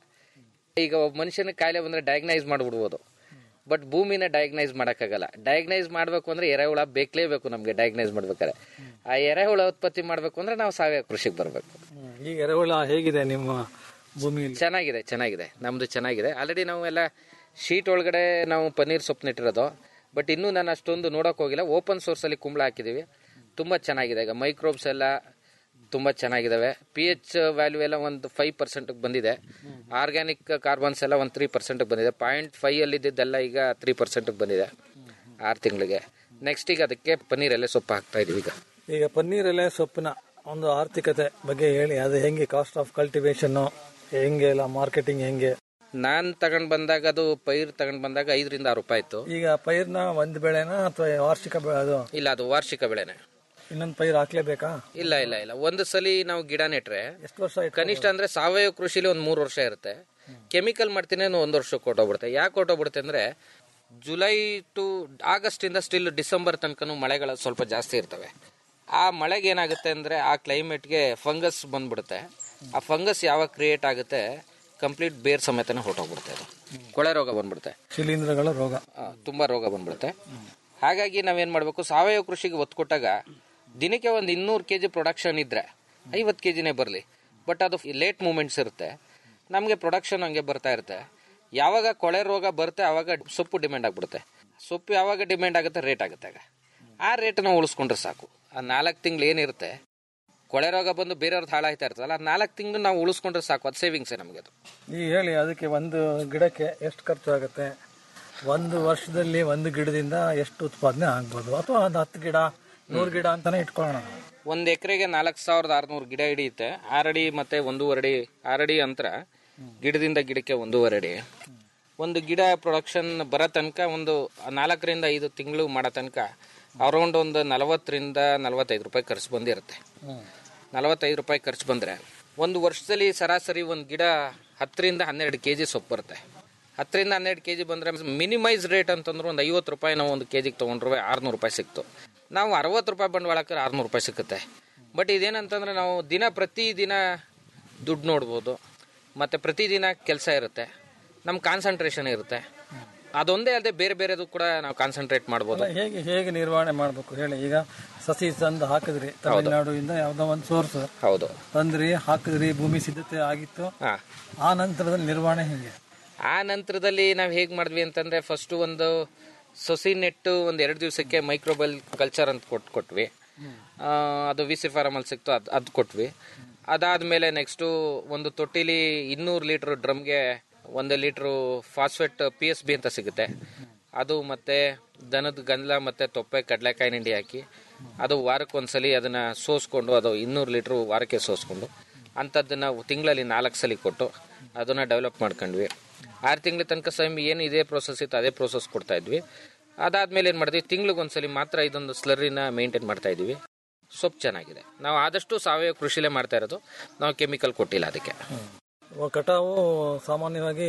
ಈಗ ಒಬ್ಬ ಮನುಷ್ಯನ ಕಾಯಿಲೆ ಬಂದರೆ ಡಯಾಗ್ನೈಸ್ ಮಾಡಿಬಿಡ್ಬೋದು ಬಟ್ ಭೂಮಿನ ಡಯಾಗ್ನೈಸ್ ಮಾಡೋಕ್ಕಾಗಲ್ಲ ಡಯಾಗ್ನೈಸ್ ಮಾಡಬೇಕು ಅಂದರೆ ಎರೆಹುಳ ಬೇಕಲೇಬೇಕು ನಮಗೆ ಡಯಾಗ್ನೈಸ್ ಮಾಡ್ಬೇಕಾದ್ರೆ ಆ ಎರೆಹುಳ ಉತ್ಪತ್ತಿ ಮಾಡಬೇಕು ಅಂದರೆ ನಾವು ಸಾವಯವ ಕೃಷಿಗೆ ಬರಬೇಕು
ಈಗ ಎರೆಹುಳ ಹೇಗಿದೆ ನಿಮ್ಮ ಭೂಮಿಯಲ್ಲಿ
ಚೆನ್ನಾಗಿದೆ ಚೆನ್ನಾಗಿದೆ ನಮ್ಮದು ಚೆನ್ನಾಗಿದೆ ಆಲ್ರೆಡಿ ನಾವು ಎಲ್ಲ ಶೀಟ್ ಒಳಗಡೆ ನಾವು ಪನ್ನೀರ್ ಸೊಪ್ಪು ನೆಟ್ಟಿರೋದು ಬಟ್ ಇನ್ನೂ ನಾನು ಅಷ್ಟೊಂದು ನೋಡೋಕೆ ಹೋಗಿಲ್ಲ ಓಪನ್ ಸೋರ್ಸಲ್ಲಿ ಕುಂಬಳ ಹಾಕಿದ್ದೀವಿ ತುಂಬ ಚೆನ್ನಾಗಿದೆ ಈಗ ಮೈಕ್ರೋಬ್ಸ್ ಎಲ್ಲ ತುಂಬ ಚೆನ್ನಾಗಿದ್ದಾವೆ ಪಿ ಎಚ್ ವ್ಯಾಲ್ಯೂ ಎಲ್ಲ ಒಂದು ಫೈವ್ ಪರ್ಸೆಂಟ್ಗೆ ಬಂದಿದೆ ಆರ್ಗ್ಯಾನಿಕ್ ಕಾರ್ಬನ್ಸ್ ಎಲ್ಲ ಒಂದು ತ್ರೀ ಪರ್ಸೆಂಟ್ಗೆ ಬಂದಿದೆ ಪಾಯಿಂಟ್ ಫೈವ್ ಅಲ್ಲಿದ್ದೆಲ್ಲ ಈಗ ತ್ರೀ ಪರ್ಸೆಂಟ್ಗೆ ಬಂದಿದೆ ಆರು ತಿಂಗಳಿಗೆ ನೆಕ್ಸ್ಟ್ ಈಗ ಅದಕ್ಕೆ ಪನ್ನೀರ್ ಎಲೆ ಸೊಪ್ಪು ಹಾಕ್ತಾ ಇದೀವಿ ಈಗ
ಈಗ ಪನ್ನೀರ್ ಎಲೆ ಸೊಪ್ಪಿನ ಒಂದು ಆರ್ಥಿಕತೆ ಬಗ್ಗೆ ಹೇಳಿ ಅದು ಹೆಂಗೆ ಕಾಸ್ಟ್ ಆಫ್ ಕಲ್ಟಿವೇಶನ್ ಹೆಂಗೆ ಎಲ್ಲ ಮಾರ್ಕೆಟಿಂಗ್ ಹೆಂಗೆ
ನಾನು ತಗೊಂಡ್ ಬಂದಾಗ ಅದು ಪೈರ್ ತಗೊಂಡ್ ಬಂದಾಗ ಐದರಿಂದ ಆರು ರೂಪಾಯಿ ಇತ್ತು
ಈಗ ಪೈರ್ನ ಒಂದು ಬೆಳೆನ ಅಥವಾ ವಾರ್ಷಿಕ ಬೆಳೆ ಅದು
ಇಲ್ಲ ಅದು ವಾರ್ಷಿಕ ಬೆಳೆನೆ
ಇನ್ನೊಂದು ಪೈರ್ ಹಾಕ್ಲೇಬೇಕಾ
ಇಲ್ಲ ಇಲ್ಲ ಇಲ್ಲ ಒಂದು ಸಲಿ ನಾವು ಗಿಡ ನೆಟ್ರೆ
ಎಷ್ಟು ವರ್ಷ ಆಯ್ತು
ಕನಿಷ್ಠ ಅಂದ್ರೆ ಸಾವಯವ ಕೃಷಿಲಿ ಒಂದು ಮೂರು ವರ್ಷ ಇರುತ್ತೆ ಕೆಮಿಕಲ್ ಮಾಡ್ತೀನಿ ಅಂದ್ರೆ ಒಂದು ವರ್ಷಕ್ಕೆ ಹೊಟ್ಟೋಗ್ಬಿಡುತ್ತೆ ಯಾಕೆ ಹೊಟ್ಟೋಗ್ಬಿಡುತ್ತೆ ಅಂದ್ರೆ ಜುಲೈ ಟು ಆಗಸ್ಟ್ ಇಂದ ಸ್ಟಿಲ್ ಡಿಸೆಂಬರ್ ತನಕನೂ ಮಳೆಗಳು ಸ್ವಲ್ಪ ಜಾಸ್ತಿ ಇರ್ತವೆ ಆ ಮಳೆಗೆ ಏನಾಗುತ್ತೆ ಅಂದ್ರೆ ಆ ಕ್ಲೈಮೇಟ್ಗೆ ಫಂಗಸ್ ಬಂದ್ಬಿಡುತ್ತೆ ಆ ಫಂಗಸ್ ಯಾವಾಗ ಕ್ರಿಯೇಟ್ ಆಗುತ್ತೆ ಕಂಪ್ಲೀಟ್ ಬೇರ್ ಸಮೇತನೇ ಹೊಟ್ಟೋಗ್ಬಿಡುತ್ತೆ ಅದು ಕೊಳೆ ರೋಗ ಬಂದ್ಬಿಡುತ್ತೆ
ಶಿಲೀಂಧ್ರಗಳ ರೋಗ
ಆ, ತುಂಬಾ ರೋಗ ಬಂದ್ಬಿಡುತ್ತೆ ಹಾಗಾಗಿ ನಾವೇನ್ ಮಾಡ್ಬೇಕು ಸಾವಯವ ಕೃಷಿಗೆ ಒತ್ತು ಕೊಟ್ಟಾಗ ದಿನಕ್ಕೆ ಒಂದು ಇನ್ನೂರು ಕೆ ಜಿ ಪ್ರೊಡಕ್ಷನ್ ಇದ್ರೆ ಐವತ್ತು ಕೆ ಜಿನೇ ಬರಲಿ ಬಟ್ ಅದು ಲೇಟ್ ಮೂಮೆಂಟ್ಸ್ ಇರುತ್ತೆ ನಮಗೆ ಪ್ರೊಡಕ್ಷನ್ ಹಂಗೆ ಬರ್ತಾ ಇರುತ್ತೆ ಯಾವಾಗ ಕೊಳೆ ರೋಗ ಬರುತ್ತೆ ಆವಾಗ ಸೊಪ್ಪು ಡಿಮ್ಯಾಂಡ್ ಆಗ್ಬಿಡುತ್ತೆ ಸೊಪ್ಪು ಯಾವಾಗ ಡಿಮ್ಯಾಂಡ್ ಆಗುತ್ತೆ ರೇಟ್ ಆಗುತ್ತೆ ಆಗ ಆ ರೇಟನ್ನ ಉಳಿಸ್ಕೊಂಡ್ರೆ ಸಾಕು ಆ ನಾಲ್ಕು ತಿಂಗಳು ಏನಿರುತ್ತೆ ಕೊಳೆ ರೋಗ ಬಂದು ಬೇರೆಯವ್ರದ್ದು ಹಾಳಾಯ್ತಾ ಇರ್ತಲ್ಲ ಆ ನಾಲ್ಕು ತಿಂಗಳು ನಾವು ಉಳಿಸ್ಕೊಂಡ್ರೆ ಸಾಕು ಅದು ಸೇವಿಂಗ್ಸೇ ನಮಗೆ ಅದು
ಈಗ ಹೇಳಿ ಅದಕ್ಕೆ ಒಂದು ಗಿಡಕ್ಕೆ ಎಷ್ಟು ಖರ್ಚು ಆಗುತ್ತೆ ಒಂದು ವರ್ಷದಲ್ಲಿ ಒಂದು ಗಿಡದಿಂದ ಎಷ್ಟು ಉತ್ಪಾದನೆ ಆಗ್ಬೋದು ಅಥವಾ ಒಂದು ಹತ್ತು ಗಿಡ ನೂರು ಗಿಡ ಅಂತಾನೆ ಇಟ್ಕೊಳ್ಳೋಣ
ಒಂದು ಎಕರೆಗೆ ನಾಲ್ಕು ಸಾವಿರದ ಆರುನೂರು ಗಿಡ ಹಿಡಿಯುತ್ತೆ ಆರಡಿ ಮತ್ತೆ ಒಂದೂವರೆ ಅಡಿ ಆರಡಿ ಅಂತರ ಗಿಡದಿಂದ ಗಿಡಕ್ಕೆ ಒಂದೂವರೆ ಅಡಿ ಒಂದು ಗಿಡ ಪ್ರೊಡಕ್ಷನ್ ಬರೋ ತನಕ ಒಂದು ನಾಲ್ಕರಿಂದ ಐದು ತಿಂಗಳು ಮಾಡೋ ತನಕ ಅರೌಂಡ್ ಒಂದು ನಲವತ್ತರಿಂದ ನಲವತ್ತೈದು ರೂಪಾಯಿ ಖರ್ಚು ಬಂದಿರುತ್ತೆ ನಲವತ್ತೈದು ರೂಪಾಯಿ ಖರ್ಚು ಬಂದರೆ ಒಂದು ವರ್ಷದಲ್ಲಿ ಸರಾಸರಿ ಒಂದು ಗಿಡ ಹತ್ತರಿಂದ ಹನ್ನೆರಡು ಕೆ ಜಿ ಸೊಪ್ಪು ಬರುತ್ತೆ ಹತ್ತರಿಂದ ಹನ್ನೆರಡು ಕೆ ಜಿ ಬಂದರೆ ಮಿನಿಮೈಸ್ ರೇಟ್ ಅಂತಂದ್ರೆ ಒಂದು ಐವತ್ತು ರೂಪಾಯಿ ನಾವು ಒಂದು ಕೆ ಜಿಗೆ ತೊಗೊಂಡ್ರೆ ಆರುನೂರು ರೂಪಾಯಿ ಸಿಕ್ತು ನಾವು ಅರವತ್ತು ರೂಪಾಯಿ ಬಂಡವಾಳ ಹಾಕಿದ್ರೆ ಆರುನೂರು ರೂಪಾಯಿ ಸಿಕ್ಕುತ್ತೆ ಬಟ್ ಇದೇನಂತಂದ್ರೆ ನಾವು ದಿನ ಪ್ರತಿ ದಿನ ದುಡ್ಡು ನೋಡ್ಬೋದು ಮತ್ತು ಪ್ರತಿದಿನ ಕೆಲಸ ಇರುತ್ತೆ ನಮ್ಮ ಕಾನ್ಸಂಟ್ರೇಷನ್ ಇರುತ್ತೆ ಅದೊಂದೇ ಅಲ್ಲದೆ ಬೇರೆ ಬೇರೆದು ಕೂಡ ನಾವು ಕಾನ್ಸಂಟ್ರೇಟ್ ಮಾಡ್ಬೋದು
ಅಲ್ಲ, ಹೇಗೆ ಹೇಗೆ ನಿರ್ವಹಣೆ ಮಾಡಬೇಕು ಹೇಳಿ ಈಗ ಸಸಿ ತಂದು ಹಾಕಿದ್ರಿ ತಮಿಳುನಾಡಿಂದ ಯಾವ್ದೋ ಒಂದು ಸೋರ್ಸ್
ಹೌದು
ತಂದ್ರಿ ಹಾಕಿದ್ರಿ ಭೂಮಿ ಸಿದ್ಧತೆ ಆಗಿತ್ತು
ಹಾಂ
ಆ ನಂತರದಲ್ಲಿ ನಿರ್ವಹಣೆ ಹೇಗೆ
ಆ ನಂತರದಲ್ಲಿ ನಾವು ಹೇಗೆ ಮಾಡಿದ್ವಿ ಅಂತಂದ್ರೆ ಫಸ್ಟ್ ಒಂದು ಸೊಸಿ ನೆಟ್ಟು ಒಂದು ಎರಡು ದಿವಸಕ್ಕೆ ಮೈಕ್ರೋಬಲ್ ಕಲ್ಚರ್ ಅಂತ ಕೊಟ್ಟು ಕೊಟ್ವಿ ಆ, ಅದು ವಿ ಸಿ ಫಾರಮಲ್ಲಿ ಸಿಕ್ತು ಅದು ಅದು ಕೊಟ್ವಿ ಅದಾದಮೇಲೆ ನೆಕ್ಸ್ಟು ಒಂದು ತೊಟ್ಟಿಲಿ ಇನ್ನೂರು ಲೀಟ್ರ್ ಡ್ರಮ್ಗೆ ಒಂದು litre phosphate P S B ಅಂತ ಸಿಗುತ್ತೆ ಅದು ಮತ್ತೆ ದನದ ಗಂಧ ಮತ್ತು ತೊಪ್ಪೆ ಕಡಲೆಕಾಯಿ ನಿಂಡಿ ಹಾಕಿ ಅದು ವಾರಕ್ಕೆ ಒಂದ್ಸಲಿ ಅದನ್ನು ಸೋಸ್ಕೊಂಡು ಅದು ಇನ್ನೂರು ಲೀಟ್ರು ವಾರಕ್ಕೆ ಸೋಸ್ಕೊಂಡು ಅಂಥದ್ದನ್ನು ತಿಂಗಳಲ್ಲಿ ನಾಲ್ಕು ಸಲ ಕೊಟ್ಟು ಅದನ್ನು ಡೆವಲಪ್ ಮಾಡ್ಕೊಂಡ್ವಿ ಆರು ತಿಂಗಳ ತನಕ ಸ್ವಯಂ ಏನು ಇದೇ ಪ್ರೋಸೆಸ್ ಇತ್ತು ಅದೇ ಪ್ರೋಸೆಸ್ ಕೊಡ್ತಾ ಇದ್ವಿ ಅದಾದ್ಮೇಲೆ ಏನು ಮಾಡಿದ್ವಿ ತಿಂಗಳಿಗೊಂದ್ಸಲಿ ಮಾತ್ರ ಇದೊಂದು ಸ್ಲರಿನ ಮೇಂಟೈನ್ ಮಾಡ್ತಾ ಇದ್ವಿ ಸೊಪ್ಪು ಚೆನ್ನಾಗಿದೆ ನಾವು ಆದಷ್ಟು ಸಾವಯವ ಕೃಷಿಲೇ ಮಾಡ್ತಾ ಇರೋದು ನಾವು ಕೆಮಿಕಲ್ ಕೊಟ್ಟಿಲ್ಲ ಅದಕ್ಕೆ
ಇವಾಗ ಕಟಾವು ಸಾಮಾನ್ಯವಾಗಿ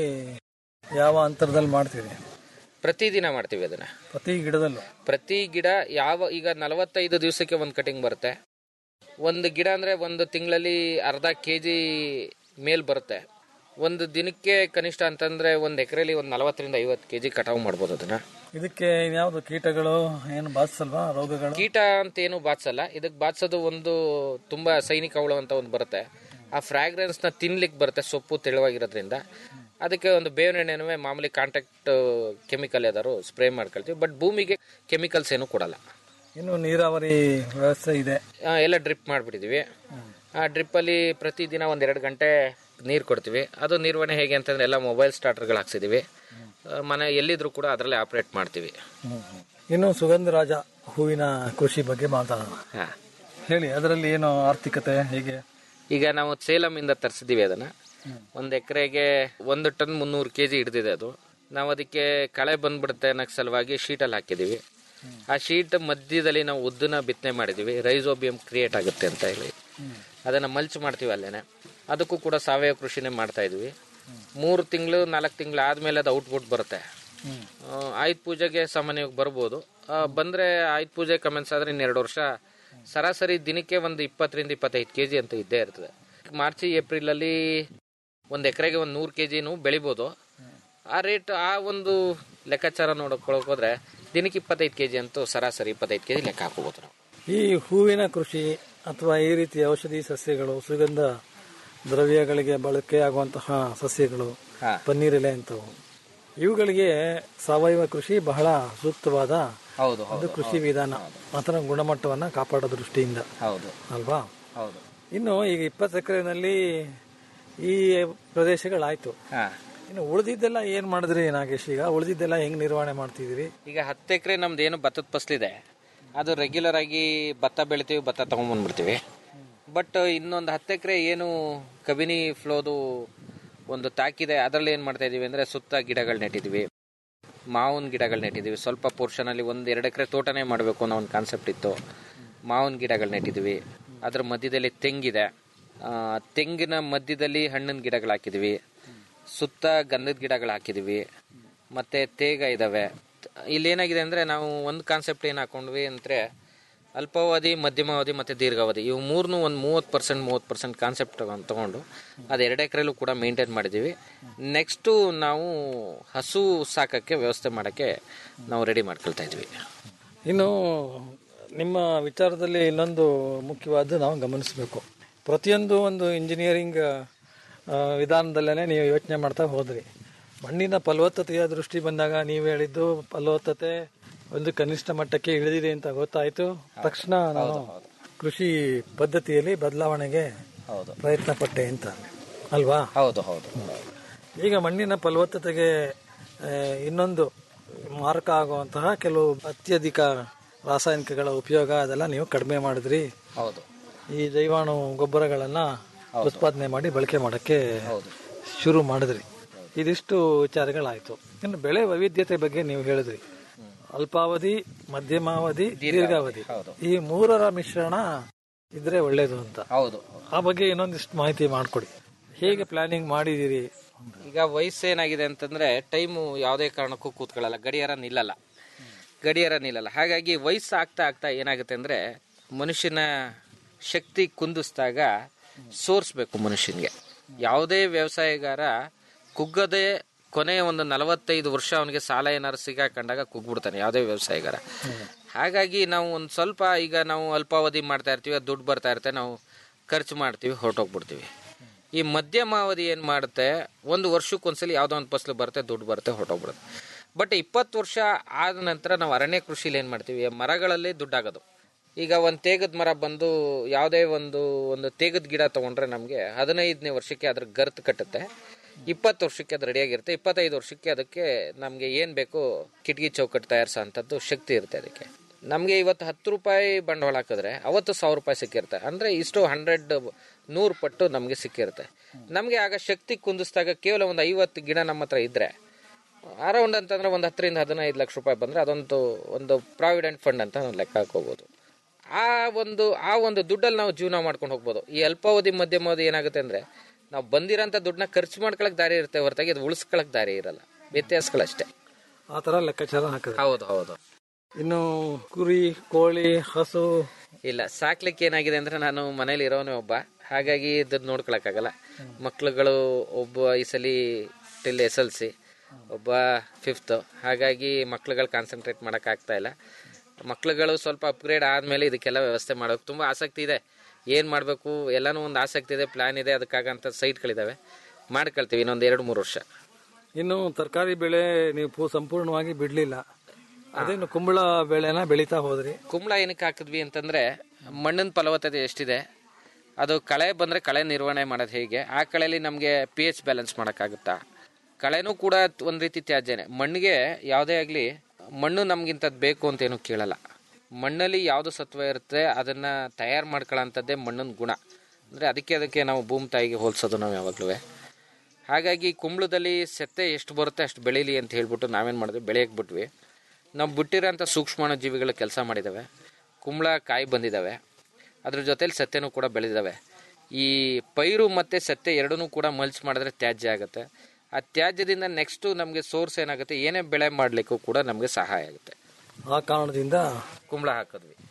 ಯಾವ ಅಂತರದಲ್ಲಿ ಮಾಡ್ತೀರಿ
ಪ್ರತಿದಿನ ಮಾಡ್ತೀವಿ ಅದನ್ನ
ಪ್ರತಿ ಗಿಡದಲ್ಲೂ
ಪ್ರತಿ ಗಿಡ ಯಾವ ಈಗ ನಲವತ್ತೈದು ದಿವಸಕ್ಕೆ ಒಂದು ಕಟಿಂಗ್ ಬರುತ್ತೆ ಒಂದು ಗಿಡ ಅಂದರೆ ಒಂದು ತಿಂಗಳಲ್ಲಿ ಅರ್ಧ ಕೆ ಜಿ ಮೇಲ್ ಬರುತ್ತೆ ಒಂದು ದಿನಕ್ಕೆ ಕನಿಷ್ಠ ಅಂತಂದ್ರೆ ಒಂದು ಎಕರೆಲಿ ಒಂದು ನಲವತ್ತರಿಂದ ಐವತ್ತು ಕೆ ಜಿ ಕಟಾವು ಮಾಡ್ಬೋದು ಅದನ್ನ
ಇದಕ್ಕೆ ಇನ್ಯಾವುದು ಕೀಟಗಳು ಏನು ಬಾಧಿಸಲ್ವಾ ರೋಗಗಳು
ಕೀಟ ಅಂತ ಏನು ಬಾಚಲ್ಲ ಇದಕ್ಕೆ ಬಾಚೋದು ಒಂದು ತುಂಬಾ ಸೈನಿಕ ಹುಳು ಅಂತ ಒಂದು ಬರುತ್ತೆ ಆ ಫ್ರಾಗ್ರೆನ್ಸ್ ನ ತಿನ್ಲಿಕ್ಕೆ ಬರುತ್ತೆ ಸೊಪ್ಪು ತೆಳುವಾಗಿರೋದ್ರಿಂದ ಅದಕ್ಕೆ ಒಂದು ಬೇವಿನ ಎಣ್ಣೆನೂ ಮಾಮೂಲಿ ಕಾಂಟ್ಯಾಕ್ಟ್ ಕೆಮಿಕಲ್ ಯಾವ್ದಾದ್ರು ಸ್ಪ್ರೇ ಮಾಡ್ಕೊಳ್ತೀವಿ ಬಟ್ ಭೂಮಿಗೆ ಕೆಮಿಕಲ್ಸ್ ಏನು ಕೊಡಲ್ಲ
ಇನ್ನು ನೀರಾವರಿ ವ್ಯವಸ್ಥೆ ಇದೆ
ಆ, ಎಲ್ಲ ಡ್ರಿಪ್ ಮಾಡಿಬಿಟ್ಟಿದ್ದೀವಿ ಆ ಡ್ರಿಪ್ಪಲ್ಲಿ ಪ್ರತಿದಿನ ಒಂದೆರಡು ಗಂಟೆ ನೀರು ಕೊಡ್ತೀವಿ ಅದು ನಿರ್ವಹಣೆ ಹೇಗೆ ಅಂತಂದ್ರೆ ಎಲ್ಲ ಮೊಬೈಲ್ ಸ್ಟಾರ್ಟರ್ಗಳು ಹಾಕ್ಸಿದ್ದೀವಿ ಆ, ಮನೆ ಎಲ್ಲಿದ್ರು ಕೂಡ ಅದರಲ್ಲೇ ಆಪ್ರೇಟ್ ಮಾಡ್ತೀವಿ
ಇನ್ನು ಸುಗಂಧರಾಜ ಹೂವಿನ ಕೃಷಿ ಬಗ್ಗೆ ಮಾತಾಡೋಣ
ಹಾಂ
ಹೇಳಿ ಅದರಲ್ಲಿ ಏನು ಆರ್ಥಿಕತೆ ಹೇಗೆ
ಈಗ ನಾವು ಸೇಲಮಿಂದ ತರಿಸಿದ್ದೀವಿ ಅದನ್ನ ಒಂದು ಎಕರೆಗೆ ಒಂದು ಟನ್ ಮುನ್ನೂರು ಕೆ ಜಿ ಹಿಡ್ದಿದೆ ಅದು ನಾವು ಅದಕ್ಕೆ ಕಳೆ ಬಂದ್ಬಿಡುತ್ತೆ ಅನ್ನೋಕ್ಕೆ ಸಲುವಾಗಿ ಶೀಟಲ್ಲಿ ಹಾಕಿದ್ದೀವಿ ಆ ಶೀಟ್ ಮಧ್ಯದಲ್ಲಿ ನಾವು ಉದ್ದನ ಬಿತ್ತನೆ ಮಾಡಿದ್ದೀವಿ ರೈಸೋಬಿಯಂ ಕ್ರಿಯೇಟ್ ಆಗುತ್ತೆ ಅಂತ ಹೇಳಿ ಅದನ್ನು ಮಲ್ಚ್ ಮಾಡ್ತೀವಿ ಅಲ್ಲೇನೆ ಅದಕ್ಕೂ ಕೂಡ ಸಾವಯವ ಕೃಷಿನೇ ಮಾಡ್ತಾ ಇದ್ವಿ ಮೂರು ತಿಂಗಳು ನಾಲ್ಕು ತಿಂಗಳು ಆದಮೇಲೆ ಅದು ಔಟ್ಪುಟ್ ಬರುತ್ತೆ ಆ, ಆಯುಧ ಪೂಜೆಗೆ ಸಾಮಾನ್ಯವಾಗಿ ಬರ್ಬೋದು ಆ, ಬಂದ್ರೆ ಆಯುಧ ಪೂಜೆ ಕಮೆನ್ಸ್ ಆದ್ರೆ ಇನ್ನೆರಡು ವರ್ಷ ಸರಾಸರಿ ದಿನಕ್ಕೆ ಒಂದು ಇಪ್ಪತ್ತರಿಂದ ಇಪ್ಪತ್ತೈದು ಕೆ ಜಿ ಅಂತ ಇದ್ದೇ ಇರ್ತದೆ ಮಾರ್ಚ್ ಏಪ್ರಿಲಲ್ಲಿ ಒಂದು ಎಕರೆಗೆ ಒಂದು ನೂರು ಕೆ ಜಿನೂ ಬೆಳಿಬೋದು ಆ ರೇಟ್ ಆ ಒಂದು ಲೆಕ್ಕಾಚಾರ ನೋಡ್ಕೊಳಕ್ ಹೋದ್ರೆ ದಿನಕ್ಕೆ ಇಪ್ಪತ್ತೈದು ಕೆ ಜಿ ಅಂತೂ ಸರಾಸರಿ ಇಪ್ಪತ್ತೈದು ಕೆ ಜಿ ಲೆಕ್ಕ ಹಾಕೋಬೋದು ನಾವು
ಈ ಹೂವಿನ ಕೃಷಿ ಅಥವಾ ಈ ರೀತಿಯ ಔಷಧಿ ಸಸ್ಯಗಳು ಸುಗಂಧ ದ್ರವ್ಯಗಳಿಗೆ ಬಳಕೆಯಾಗುವಂತಹ ಸಸ್ಯಗಳು
ಹಾ.
ಪನ್ನೀರೆಲೆ ಅಂತವು ಇವುಗಳಿಗೆ ಸಾವಯವ ಕೃಷಿ ಬಹಳ ಸೂಕ್ತವಾದ
ಹೌದು
ಒಂದು ಕೃಷಿ ವಿಧಾನ ಅದರ ಗುಣಮಟ್ಟವನ್ನ ಕಾಪಾಡೋ ದೃಷ್ಟಿಯಿಂದ
ಹೌದು
ಅಲ್ವಾ
ಹೌದು
ಇನ್ನು ಈಗ ಇಪ್ಪತ್ತು ಎಕರೆನಲ್ಲಿ ಈ ಪ್ರದೇಶಗಳಾಯ್ತು
ಹಾ
ಇನ್ನು ಉಳಿದಿದ್ದೆಲ್ಲ ಏನ್ ಮಾಡಿದ್ರಿ ನಾಗೇಶ್ ಈಗ ಉಳಿದಿದ್ದೆಲ್ಲ ಹೆಂಗ್ ನಿರ್ವಹಣೆ ಮಾಡ್ತಿದ್ದೀರಿ
ಈಗ ಹತ್ತು ಎಕರೆ ನಮ್ದು ಏನು ಭತ್ತದ ಫಸಲಿದೆ ಅದು ರೆಗ್ಯುಲರ್ ಆಗಿ ಭತ್ತ ಬೆಳಿತೀವಿ ಭತ್ತ ತಗೊಂಡ್ಬಂದ್ಬಿಡ್ತೀವಿ ಬಟ್ ಇನ್ನೊಂದು ಹತ್ತು ಎಕರೆ ಏನು ಕಬಿನಿ ಫ್ಲೋದು ಒಂದು ತಾಕಿದೆ ಅದರಲ್ಲಿ ಏನು ಮಾಡ್ತಾ ಇದೀವಿ ಅಂದರೆ ಸುತ್ತ ಗಿಡಗಳು ನೆಟ್ಟಿದ್ವಿ ಮಾವಿನ ಗಿಡಗಳು ನೆಟ್ಟಿದ್ವಿ ಸ್ವಲ್ಪ ಪೋರ್ಷನಲ್ಲಿ ಒಂದು ಎರಡು ಎಕರೆ ತೋಟನೇ ಮಾಡಬೇಕು ಅನ್ನೋ ಒಂದು ಕಾನ್ಸೆಪ್ಟ್ ಇತ್ತು ಮಾವಿನ ಗಿಡಗಳು ನೆಟ್ಟಿದ್ವಿ ಅದ್ರ ಮಧ್ಯದಲ್ಲಿ ತೆಂಗಿದೆ ಆ, ತೆಂಗಿನ ಮಧ್ಯದಲ್ಲಿ ಹಣ್ಣಿನ ಗಿಡಗಳು ಹಾಕಿದ್ವಿ ಸುತ್ತ ಗಂಧದ ಗಿಡಗಳು ಹಾಕಿದ್ವಿ ಮತ್ತೆ ತೇಗ ಇದಾವೆ ಇಲ್ಲೇನಾಗಿದೆ ಅಂದರೆ ನಾವು ಒಂದು ಕಾನ್ಸೆಪ್ಟ್ ಏನು ಹಾಕೊಂಡ್ವಿ ಅಂದರೆ ಅಲ್ಪಾವಧಿ ಮಧ್ಯಮಾವಧಿ ಮತ್ತು ದೀರ್ಘಾವಧಿ ಇವು ಮೂರನ್ನೂ ಒಂದು ಮೂವತ್ತು ಪರ್ಸೆಂಟ್ ಮೂವತ್ತು ಪರ್ಸೆಂಟ್ ಕಾನ್ಸೆಪ್ಟ್ ತಗೊಂಡು ಅದು ಎರಡು ಎಕರೆಲ್ಲೂ ಕೂಡ ಮೇಂಟೈನ್ ಮಾಡಿದ್ದೀವಿ ನೆಕ್ಸ್ಟು ನಾವು ಹಸು ಸಾಕಕ್ಕೆ ವ್ಯವಸ್ಥೆ ಮಾಡೋಕ್ಕೆ ನಾವು ರೆಡಿ ಮಾಡ್ಕೊಳ್ತಾ ಇದ್ವಿ
ಇನ್ನು ನಿಮ್ಮ ವಿಚಾರದಲ್ಲಿ ಇನ್ನೊಂದು ಮುಖ್ಯವಾದ್ದು ನಾವು ಗಮನಿಸಬೇಕು ಪ್ರತಿಯೊಂದು ಒಂದು ಇಂಜಿನಿಯರಿಂಗ್ ವಿಧಾನದಲ್ಲೇ ನೀವು ಯೋಚನೆ ಮಾಡ್ತಾ ಹೋದ್ರಿ ಮಣ್ಣಿನ ಫಲವತ್ತತೆಯ ದೃಷ್ಟಿ ಬಂದಾಗ ನೀವು ಹೇಳಿದ್ದು ಫಲವತ್ತತೆ ಒಂದು ಕನಿಷ್ಠ ಮಟ್ಟಕ್ಕೆ ಇಳಿದಿದೆ ಅಂತ ಗೊತ್ತಾಯ್ತು ತಕ್ಷಣ ನಾನು ಕೃಷಿ ಪದ್ಧತಿಯಲ್ಲಿ ಬದಲಾವಣೆಗೆ
ಹೌದು
ಪ್ರಯತ್ನ ಪಟ್ಟೆ ಅಂತ ಅಲ್ವಾ
ಹೌದು ಹೌದು
ಈಗ ಮಣ್ಣಿನ ಫಲವತ್ತತೆಗೆ ಆ, ಇನ್ನೊಂದು ಮಾರಕ ಆಗುವಂತಹ ಕೆಲವು ಅತ್ಯಧಿಕ ರಾಸಾಯನಿಕಗಳ ಉಪಯೋಗ ಅದೆಲ್ಲ ನೀವು ಕಡಿಮೆ ಮಾಡಿದ್ರಿ
ಹೌದು
ಈ ಜೈವಾಣು ಗೊಬ್ಬರಗಳನ್ನ ಉತ್ಪಾದನೆ ಮಾಡಿ ಬಳಕೆ ಮಾಡಕ್ಕೆ ಶುರು ಮಾಡಿದ್ರಿ ಇದಿಷ್ಟು ವಿಚಾರಗಳಾಯ್ತು ಇನ್ನು ಬೆಳೆ ವೈವಿಧ್ಯತೆ ಬಗ್ಗೆ ನೀವು ಹೇಳಿದ್ರಿ ಅಲ್ಪಾವಧಿ ಮಧ್ಯಮಾವಧಿ ದೀರ್ಘಾವಧಿ ಈ ಮೂರರ ಮಿಶ್ರಣ ಇದ್ರೆ ಒಳ್ಳೇದು ಅಂತ
ಹೌದು
ಆ ಬಗ್ಗೆ ಇನ್ನೊಂದಿಷ್ಟು ಮಾಹಿತಿ ಮಾಡ್ಕೊಡಿ ಹೇಗೆ ಪ್ಲಾನಿಂಗ್ ಮಾಡಿದಿರಿ
ಈಗ ವಯಸ್ಸು ಏನಾಗಿದೆ ಅಂತಂದ್ರೆ ಟೈಮು ಯಾವುದೇ ಕಾರಣಕ್ಕೂ ಕೂತ್ಕೊಳ್ಳಲ್ಲ ಗಡಿಯಾರ ನಿಲ್ಲಲ್ಲ ಗಡಿಯಾರ ನಿಲ್ಲಲ್ಲ ಹಾಗಾಗಿ ವಯಸ್ಸು ಆಗ್ತಾ ಆಗ್ತಾ ಏನಾಗುತ್ತೆ ಅಂದ್ರೆ ಮನುಷ್ಯನ ಶಕ್ತಿ ಕುಂದಿಸಿದಾಗ ಸೋರ್ಸ್ಬೇಕು ಮನುಷ್ಯನಿಗೆ ಯಾವುದೇ ವ್ಯವಸಾಯಗಾರ ಕುಗ್ಗದೆ ಕೊನೆಯ ಒಂದು ನಲವತ್ತೈದು ವರ್ಷ ಅವನಿಗೆ ಸಾಲ ಏನಾದ್ರು ಸಿಗಾಕೊಂಡಾಗ ಕುಗ್ಬಿಡ್ತಾನೆ ಯಾವುದೇ ವ್ಯವಸಾಯಗಾರ ಹಾಗಾಗಿ ನಾವು ಒಂದು ಸ್ವಲ್ಪ ಈಗ ನಾವು ಅಲ್ಪಾವಧಿ ಮಾಡ್ತಾ ಇರ್ತೀವಿ ಅದು ದುಡ್ಡು ಬರ್ತಾ ಇರುತ್ತೆ ನಾವು ಖರ್ಚು ಮಾಡ್ತೀವಿ ಹೊರಟೋಗ್ಬಿಡ್ತೀವಿ ಈ ಮಧ್ಯಮಾವಧಿ ಏನು ಮಾಡುತ್ತೆ ಒಂದು ವರ್ಷಕ್ಕೊಂದ್ಸಲಿ ಯಾವುದೋ ಒಂದು ಫಸಲು ಬರುತ್ತೆ ದುಡ್ಡು ಬರುತ್ತೆ ಹೊರಟೋಗ್ಬಿಡುತ್ತೆ ಬಟ್ ಇಪ್ಪತ್ತು ವರ್ಷ ಆದ ನಂತರ ನಾವು ಅರಣ್ಯ ಕೃಷಿಲಿ ಏನು ಮಾಡ್ತೀವಿ ಮರಗಳಲ್ಲಿ ದುಡ್ಡಾಗೋದು ಈಗ ಒಂದು ತೇಗದ ಮರ ಬಂದು ಯಾವುದೇ ಒಂದು ಒಂದು ತೇಗದ ಗಿಡ ತೊಗೊಂಡ್ರೆ ನಮಗೆ ಹದಿನೈದನೇ ವರ್ಷಕ್ಕೆ ಅದ್ರ ಗರ್ತ್ ಕಟ್ಟುತ್ತೆ ಇಪ್ಪತ್ತು ವರ್ಷಕ್ಕೆ ಅದು ರೆಡಿಯಾಗಿರುತ್ತೆ ಇಪ್ಪತ್ತೈದು ವರ್ಷಕ್ಕೆ ಅದಕ್ಕೆ ನಮಗೆ ಏನು ಬೇಕು ಕಿಟಕಿ ಚೌಕಟ್ಟು ತಯಾರಿಸೋ ಅಂಥದ್ದು ಶಕ್ತಿ ಇರುತ್ತೆ ಅದಕ್ಕೆ ನಮಗೆ ಇವತ್ತು ಹತ್ತು ರೂಪಾಯಿ ಬಂಡವಾಳ ಹಾಕಿದ್ರೆ ಅವತ್ತು ಸಾವಿರ ರೂಪಾಯಿ ಸಿಕ್ಕಿರುತ್ತೆ ಅಂದರೆ ಇಷ್ಟು ಹಂಡ್ರೆಡ್ ನೂರು ಪಟ್ಟು ನಮಗೆ ಸಿಕ್ಕಿರುತ್ತೆ ನಮಗೆ ಆಗ ಶಕ್ತಿ ಕುಂದಿಸಿದಾಗ ಕೇವಲ ಒಂದು ಐವತ್ತು ಗಿಡ ನಮ್ಮ ಹತ್ರ ಇದ್ದರೆ ಅರೌಂಡ್ ಅಂತಂದ್ರೆ ಒಂದು ಹತ್ತರಿಂದ ಹದಿನೈದು ಲಕ್ಷ ರೂಪಾಯಿ ಬಂದರೆ ಅದೊಂದು ಒಂದು ಪ್ರಾವಿಡೆಂಟ್ ಫಂಡ್ ಅಂತ ನಾವು ಲೆಕ್ಕ ಹಾಕೋಬೋದು ಆ ಒಂದು ಆ ಒಂದು ದುಡ್ಡಲ್ಲಿ ನಾವು ಜೀವನ ಮಾಡ್ಕೊಂಡು ಹೋಗ್ಬೋದು ಈ ಅಲ್ಪಾವಧಿ ಮಧ್ಯಮಾವಧಿ ಏನಾಗುತ್ತೆ ಅಂದರೆ ನಾವು ಬಂದಿರೋಂಥ ದುಡ್ಡನ್ನ ಖರ್ಚು ಮಾಡ್ಕೊಳಕ್ಕೆ ದಾರಿ ಇರುತ್ತೆ ಹೊರತಾಗಿ ಅದು ಉಳಿಸ್ಕೊಳಕ್ಕೆ ದಾರಿ ಇರಲ್ಲ ವ್ಯತ್ಯಾಸಗಳಷ್ಟೇ
ಆ ತರ ಲೆಕ್ಕಾಚಾರ ಹಾಕಿದ್ರೆ
ಹೌದು ಹೌದು
ಇನ್ನು ಕುರಿ ಕೋಳಿ ಹಸು
ಇಲ್ಲ ಸಾಕ್ಲಿಕ್ಕೆ ಏನಾಗಿದೆ ಅಂದ್ರೆ ನಾನು ಮನೇಲಿ ಇರೋನೇ ಒಬ್ಬ ಹಾಗಾಗಿ ಇದನ್ನ ನೋಡ್ಕೊಳಕ್ಕಾಗಲ್ಲ ಮಕ್ಳುಗಳು ಒಬ್ಬ ಈ ಸಲ till S S L C fifth ಹಾಗಾಗಿ ಮಕ್ಳುಗಳು ಕಾನ್ಸಂಟ್ರೇಟ್ ಮಾಡೋಕ್ಕಾಗ್ತಾ ಇಲ್ಲ ಮಕ್ಳುಗಳು ಸ್ವಲ್ಪ ಅಪ್ಗ್ರೇಡ್ ಆದಮೇಲೆ ಇದಕ್ಕೆಲ್ಲ ವ್ಯವಸ್ಥೆ ಮಾಡೋಕೆ ತುಂಬ ಆಸಕ್ತಿ ಇದೆ ಏನು ಮಾಡಬೇಕು ಎಲ್ಲನೂ ಒಂದು ಆಸಕ್ತಿ ಇದೆ ಪ್ಲ್ಯಾನ್ ಇದೆ ಅದಕ್ಕಾಗಂಥ ಸೈಟ್ಗಳಿದ್ದಾವೆ ಮಾಡ್ಕೊಳ್ತೀವಿ ಇನ್ನೊಂದು ಎರಡು ಮೂರು ವರ್ಷ
ಇನ್ನು ತರಕಾರಿ ಬೆಳೆ ನೀವು ಪೂ ಸಂಪೂರ್ಣವಾಗಿ ಬಿಡ್ಲಿಲ್ಲ ಅದೇನು ಕುಂಬಳ ಬೆಳೆನ ಬೆಳೀತಾ ಹೋದ್ರಿ
ಕುಂಬಳ ಏನಕ್ಕೆ ಹಾಕಿದ್ವಿ ಅಂತಂದ್ರೆ ಮಣ್ಣಿನ ಫಲವತ್ತತೆ ಎಷ್ಟಿದೆ ಅದು ಕಳೆ ಬಂದರೆ ಕಳೆ ನಿರ್ವಹಣೆ ಮಾಡೋದು ಹೇಗೆ ಆ ಕಳೆಯಲ್ಲಿ ನಮಗೆ ಪಿ ಎಚ್ ಬ್ಯಾಲೆನ್ಸ್ ಮಾಡೋಕ್ಕಾಗುತ್ತಾ ಕಳೆನೂ ಕೂಡ ಒಂದು ರೀತಿ ತ್ಯಾಜ್ಯನೇ ಮಣ್ಣಿಗೆ ಯಾವುದೇ ಆಗಲಿ ಮಣ್ಣು ನಮಗಿಂಥದ್ದು ಬೇಕು ಅಂತ ಏನು ಕೇಳಲ್ಲ ಮಣ್ಣಲ್ಲಿ ಯಾವುದು ಸತ್ವ ಇರುತ್ತೆ ಅದನ್ನು ತಯಾರು ಮಾಡ್ಕೊಳ್ಳೋಂಥದ್ದೇ ಮಣ್ಣಿನ ಗುಣ ಅಂದರೆ ಅದಕ್ಕೆ ಅದಕ್ಕೆ ನಾವು ಭೂಮಿ ತಾಯಿಗೆ ಹೋಲಿಸೋದು ನಾವು ಯಾವಾಗಲೂ ಹಾಗಾಗಿ ಕುಂಬಳದಲ್ಲಿ ಸೆತ್ತೆ ಎಷ್ಟು ಬರುತ್ತೆ ಅಷ್ಟು ಬೆಳೀಲಿ ಅಂತ ಹೇಳ್ಬಿಟ್ಟು ನಾವೇನು ಮಾಡಿದ್ವಿ ಬೆಳೆಯಕ್ಕೆ ಬಿಟ್ವಿ ನಾವು ಬಿಟ್ಟಿರೋಂಥ ಸೂಕ್ಷ್ಮಾಣು ಜೀವಿಗಳು ಕೆಲಸ ಮಾಡಿದ್ದಾವೆ ಕುಂಬಳ ಕಾಯಿ ಬಂದಿದ್ದಾವೆ ಅದ್ರ ಜೊತೆಲಿ ಸತ್ತೆನೂ ಕೂಡ ಬೆಳೆದಿದ್ದಾವೆ ಈ ಪೈರು ಮತ್ತು ಸತ್ತೆ ಎರಡನ್ನೂ ಕೂಡ ಮಲ್ಚ್ ಮಾಡಿದ್ರೆ ತ್ಯಾಜ್ಯ ಆಗುತ್ತೆ ಆ ತ್ಯಾಜ್ಯದಿಂದ ನೆಕ್ಸ್ಟು ನಮಗೆ ಸೋರ್ಸ್ ಏನಾಗುತ್ತೆ ಏನೇ ಬೆಳೆ ಮಾಡಲಿಕ್ಕೂ ಕೂಡ ನಮಗೆ ಸಹಾಯ ಆಗುತ್ತೆ
ಆ ಕಾರಣದಿಂದ
ಕುಂಬಳ ಹಾಕಿದ್ವಿ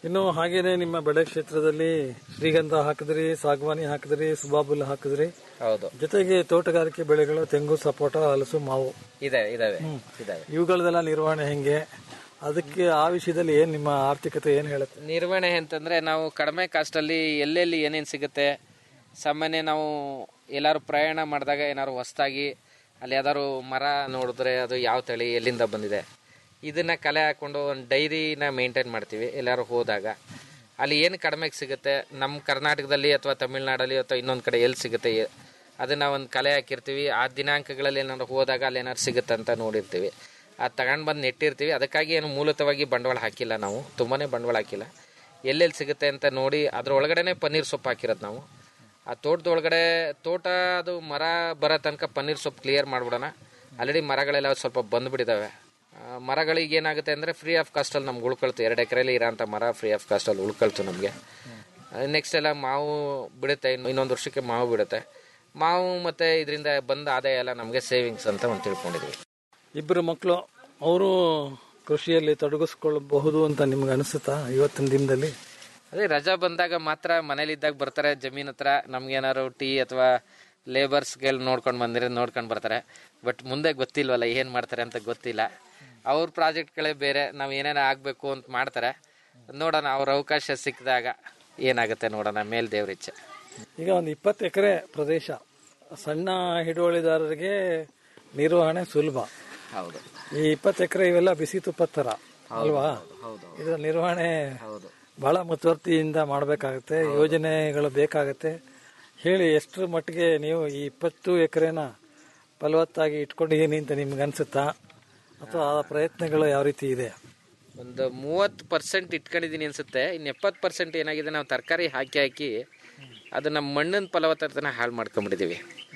ಇನ್ನು ಹಾಗೇನೆ ನಿಮ್ಮ ಬೆಳೆ ಕ್ಷೇತ್ರದಲ್ಲಿ ಶ್ರೀಗಂಧ ಹಾಕಿದ್ರಿ ಸಾಗವಾನಿ ಹಾಕಿದ್ರಿ ಸುಬಾಬುಲ್ ಹಾಕಿದ್ರಿ
ಹೌದು
ಜೊತೆಗೆ ತೋಟಗಾರಿಕೆ ಬೆಳೆಗಳು ತೆಂಗು ಸಪೋಟ ಹಲಸು ಮಾವು
ಇದೆ ಇದಾವೆ ಇದಾವೆ
ಇವುಗಳದೆಲ್ಲ ನಿರ್ವಹಣೆ ಹೆಂಗೆ ಅದಕ್ಕೆ ಆ ವಿಷಯದಲ್ಲಿ ಏನ್ ನಿಮ್ಮ ಆರ್ಥಿಕತೆ ಏನ್ ಹೇಳುತ್ತೆ
ನಿರ್ವಹಣೆ ಅಂತಂದ್ರೆ ನಾವು ಕಡಿಮೆ ಕಾಸ್ಟಲ್ಲಿ ಎಲ್ಲೆಲ್ಲಿ ಏನೇನು ಸಿಗುತ್ತೆ ಸಾಮಾನ್ಯ ನಾವು ಎಲ್ಲಾರು ಪ್ರಯಾಣ ಮಾಡಿದಾಗ ಏನಾದ್ರು ಹೊಸ್ದಾಗಿ ಅಲ್ಲಿ ಯಾವ್ದಾದ್ರು ಮರ ನೋಡಿದ್ರೆ ಅದು ಯಾವ ತಳಿ ಎಲ್ಲಿಂದ ಬಂದಿದೆ ಇದನ್ನ ಕಲೆ ಹಾಕೊಂಡು ಒಂದು ಡೈರಿನ ಮೇಂಟೈನ್ ಮಾಡ್ತೀವಿ ಎಲ್ಲಾರು ಹೋದಾಗ ಅಲ್ಲಿ ಏನು ಕಡಿಮೆಗೆ ಸಿಗುತ್ತೆ ನಮ್ಮ ಕರ್ನಾಟಕದಲ್ಲಿ ಅಥವಾ ತಮಿಳ್ನಾಡಲ್ಲಿ ಅಥವಾ ಇನ್ನೊಂದು ಕಡೆ ಎಲ್ಲಿ ಸಿಗುತ್ತೆ ಎ- ಅದನ್ನ ಒಂದು ಕಲೆ ಹಾಕಿರ್ತೀವಿ ಆ ದಿನಾಂಕಗಳಲ್ಲಿ ಏನಾದ್ರು ಹೋದಾಗ ಅಲ್ಲಿ ಏನಾದ್ರು ಸಿಗುತ್ತೆ ಅಂತ ನೋಡಿರ್ತೀವಿ ಅದು ತಗೊಂಡು ಬಂದು ನೆಟ್ಟಿರ್ತೀವಿ ಅದಕ್ಕಾಗಿ ಏನು ಮೂಲತವಾಗಿ ಬಂಡವಾಳ ಹಾಕಿಲ್ಲ ನಾವು ತುಂಬಾನೇ ಬಂಡವಾಳ ಹಾಕಿಲ್ಲ ಎಲ್ಲೆಲ್ಲಿ ಸಿಗುತ್ತೆ ಅಂತ ನೋಡಿ ಅದ್ರ ಒಳಗಡೆನೆ ಪನ್ನೀರ್ ಸೊಪ್ಪು ಹಾಕಿರೋದು ನಾವು ಆ ತೋಟದ ಒಳಗಡೆ ತೋಟ ಅದು ಮರ ಬರೋ ತನಕ ಪನ್ನೀರ್ ಸೊಪ್ಪು ಕ್ಲಿಯರ್ ಮಾಡ್ಬಿಡೋಣ ಆಲ್ರೆಡಿ ಮರಗಳೆಲ್ಲ ಸ್ವಲ್ಪ ಬಂದ್ಬಿಟ್ಟಿದ್ದಾವೆ ಆ, ಮರಗಳಿಗೆ ಏನಾಗುತ್ತೆ ಅಂದರೆ ಫ್ರೀ ಆಫ್ ಕಾಸ್ಟಲ್ಲಿ ನಮ್ಗೆ ಉಳ್ಕೊಳ್ತು ಎರಡು ಎಕರೆಲಿ ಇರೋಂಥ ಮರ ಫ್ರೀ ಆಫ್ ಕಾಸ್ಟಲ್ಲಿ ಉಳ್ಕೊಳ್ತು ನಮಗೆ ನೆಕ್ಸ್ಟ್ ಎಲ್ಲ ಮಾವು ಬಿಡುತ್ತೆ ಇನ್ನು ಇನ್ನೊಂದು ವರ್ಷಕ್ಕೆ ಮಾವು ಬಿಡುತ್ತೆ ಮಾವು ಮತ್ತು ಇದರಿಂದ ಬಂದ ಆದಾಯ ಎಲ್ಲ ನಮಗೆ ಸೇವಿಂಗ್ಸ್ ಅಂತ ಒಂದು ತಿಳ್ಕೊಂಡಿದ್ವಿ
ಇಬ್ಬರು ಮಕ್ಕಳು ಅವರು ಕೃಷಿಯಲ್ಲಿ ತೊಡಗಿಸ್ಕೊಳ್ಳಬಹುದು ಅಂತ ನಿಮ್ಗೆ ಅನಿಸುತ್ತಾ ಇವತ್ತಿನ ದಿನದಲ್ಲಿ
ಅದೇ ರಜಾ ಬಂದಾಗ ಮಾತ್ರ ಮನೇಲಿದ್ದಾಗ ಬರ್ತಾರೆ ಜಮೀನ್ ಹತ್ರ ನಮ್ಗೇನಾದ್ರು ಟೀ ಅಥವಾ ಲೇಬರ್ಸ್ಗೆಲ್ಲ ನೋಡ್ಕೊಂಡು ಬಂದಿರೋ ನೋಡ್ಕೊಂಡು ಬರ್ತಾರೆ ಬಟ್ ಮುಂದೆ ಗೊತ್ತಿಲ್ವಲ್ಲ ಏನು ಮಾಡ್ತಾರೆ ಅಂತ ಗೊತ್ತಿಲ್ಲ ಅವ್ರ ಪ್ರಾಜೆಕ್ಟ್ಗಳೇ ಬೇರೆ ನಾವು ಏನೇನೋ ಆಗಬೇಕು ಅಂತ ಮಾಡ್ತಾರೆ ನೋಡೋಣ ಅವ್ರ ಅವಕಾಶ ಸಿಕ್ಕಿದಾಗ ಏನಾಗುತ್ತೆ ನೋಡೋಣ ಮೇಲ್ ದೇವ್ರಿಚ್ಛೆ
ಈಗ ಒಂದು ಇಪ್ಪತ್ತು ಎಕರೆ ಪ್ರದೇಶ ಸಣ್ಣ ಹಿಡುವಳಿದಾರರಿಗೆ ನಿರ್ವಹಣೆ ಸುಲಭ
ಹೌದು
ಈ ಇಪ್ಪತ್ತು ಎಕರೆ ಇವೆಲ್ಲ ಬಿಸಿ ತುಪ್ಪದ ತರ ಅಲ್ವಾ
ಹೌದು
ಇದರ ನಿರ್ವಹಣೆ
ಹೌದು
ಬಹಳ ಮುತುವರ್ತಿಯಿಂದ ಮಾಡಬೇಕಾಗತ್ತೆ ಯೋಜನೆಗಳು ಬೇಕಾಗತ್ತೆ ಹೇಳಿ ಎಷ್ಟರ ಮಟ್ಟಿಗೆ ನೀವು ಈ ಇಪ್ಪತ್ತು ಎಕರೆನ ಫಲವತ್ತಾಗಿ ಇಟ್ಕೊಂಡಿದ್ದೀನಿ ಅಂತ ನಿಮ್ಗೆ ಅನ್ಸುತ್ತಾ ಅಥವಾ ಆ ಪ್ರಯತ್ನಗಳು ಯಾವ ರೀತಿ ಇದೆ
ಒಂದು ಮೂವತ್ತು ಪರ್ಸೆಂಟ್ ಇಟ್ಕೊಂಡಿದ್ದೀನಿ ಅನ್ಸುತ್ತೆ ಇನ್ನು ಎಪ್ಪತ್ತು ಪರ್ಸೆಂಟ್ ಏನಾಗಿದೆ ನಾವು ತರಕಾರಿ ಹಾಕಿ ಹಾಕಿ ಅದು ನಮ್ಮ ಮಣ್ಣಿನ ಫಲವತ್ತತೆನ ಹಾಳು ಮಾಡ್ಕೊಂಡ್ಬಿಟ್ಟಿದ್ದೀವಿ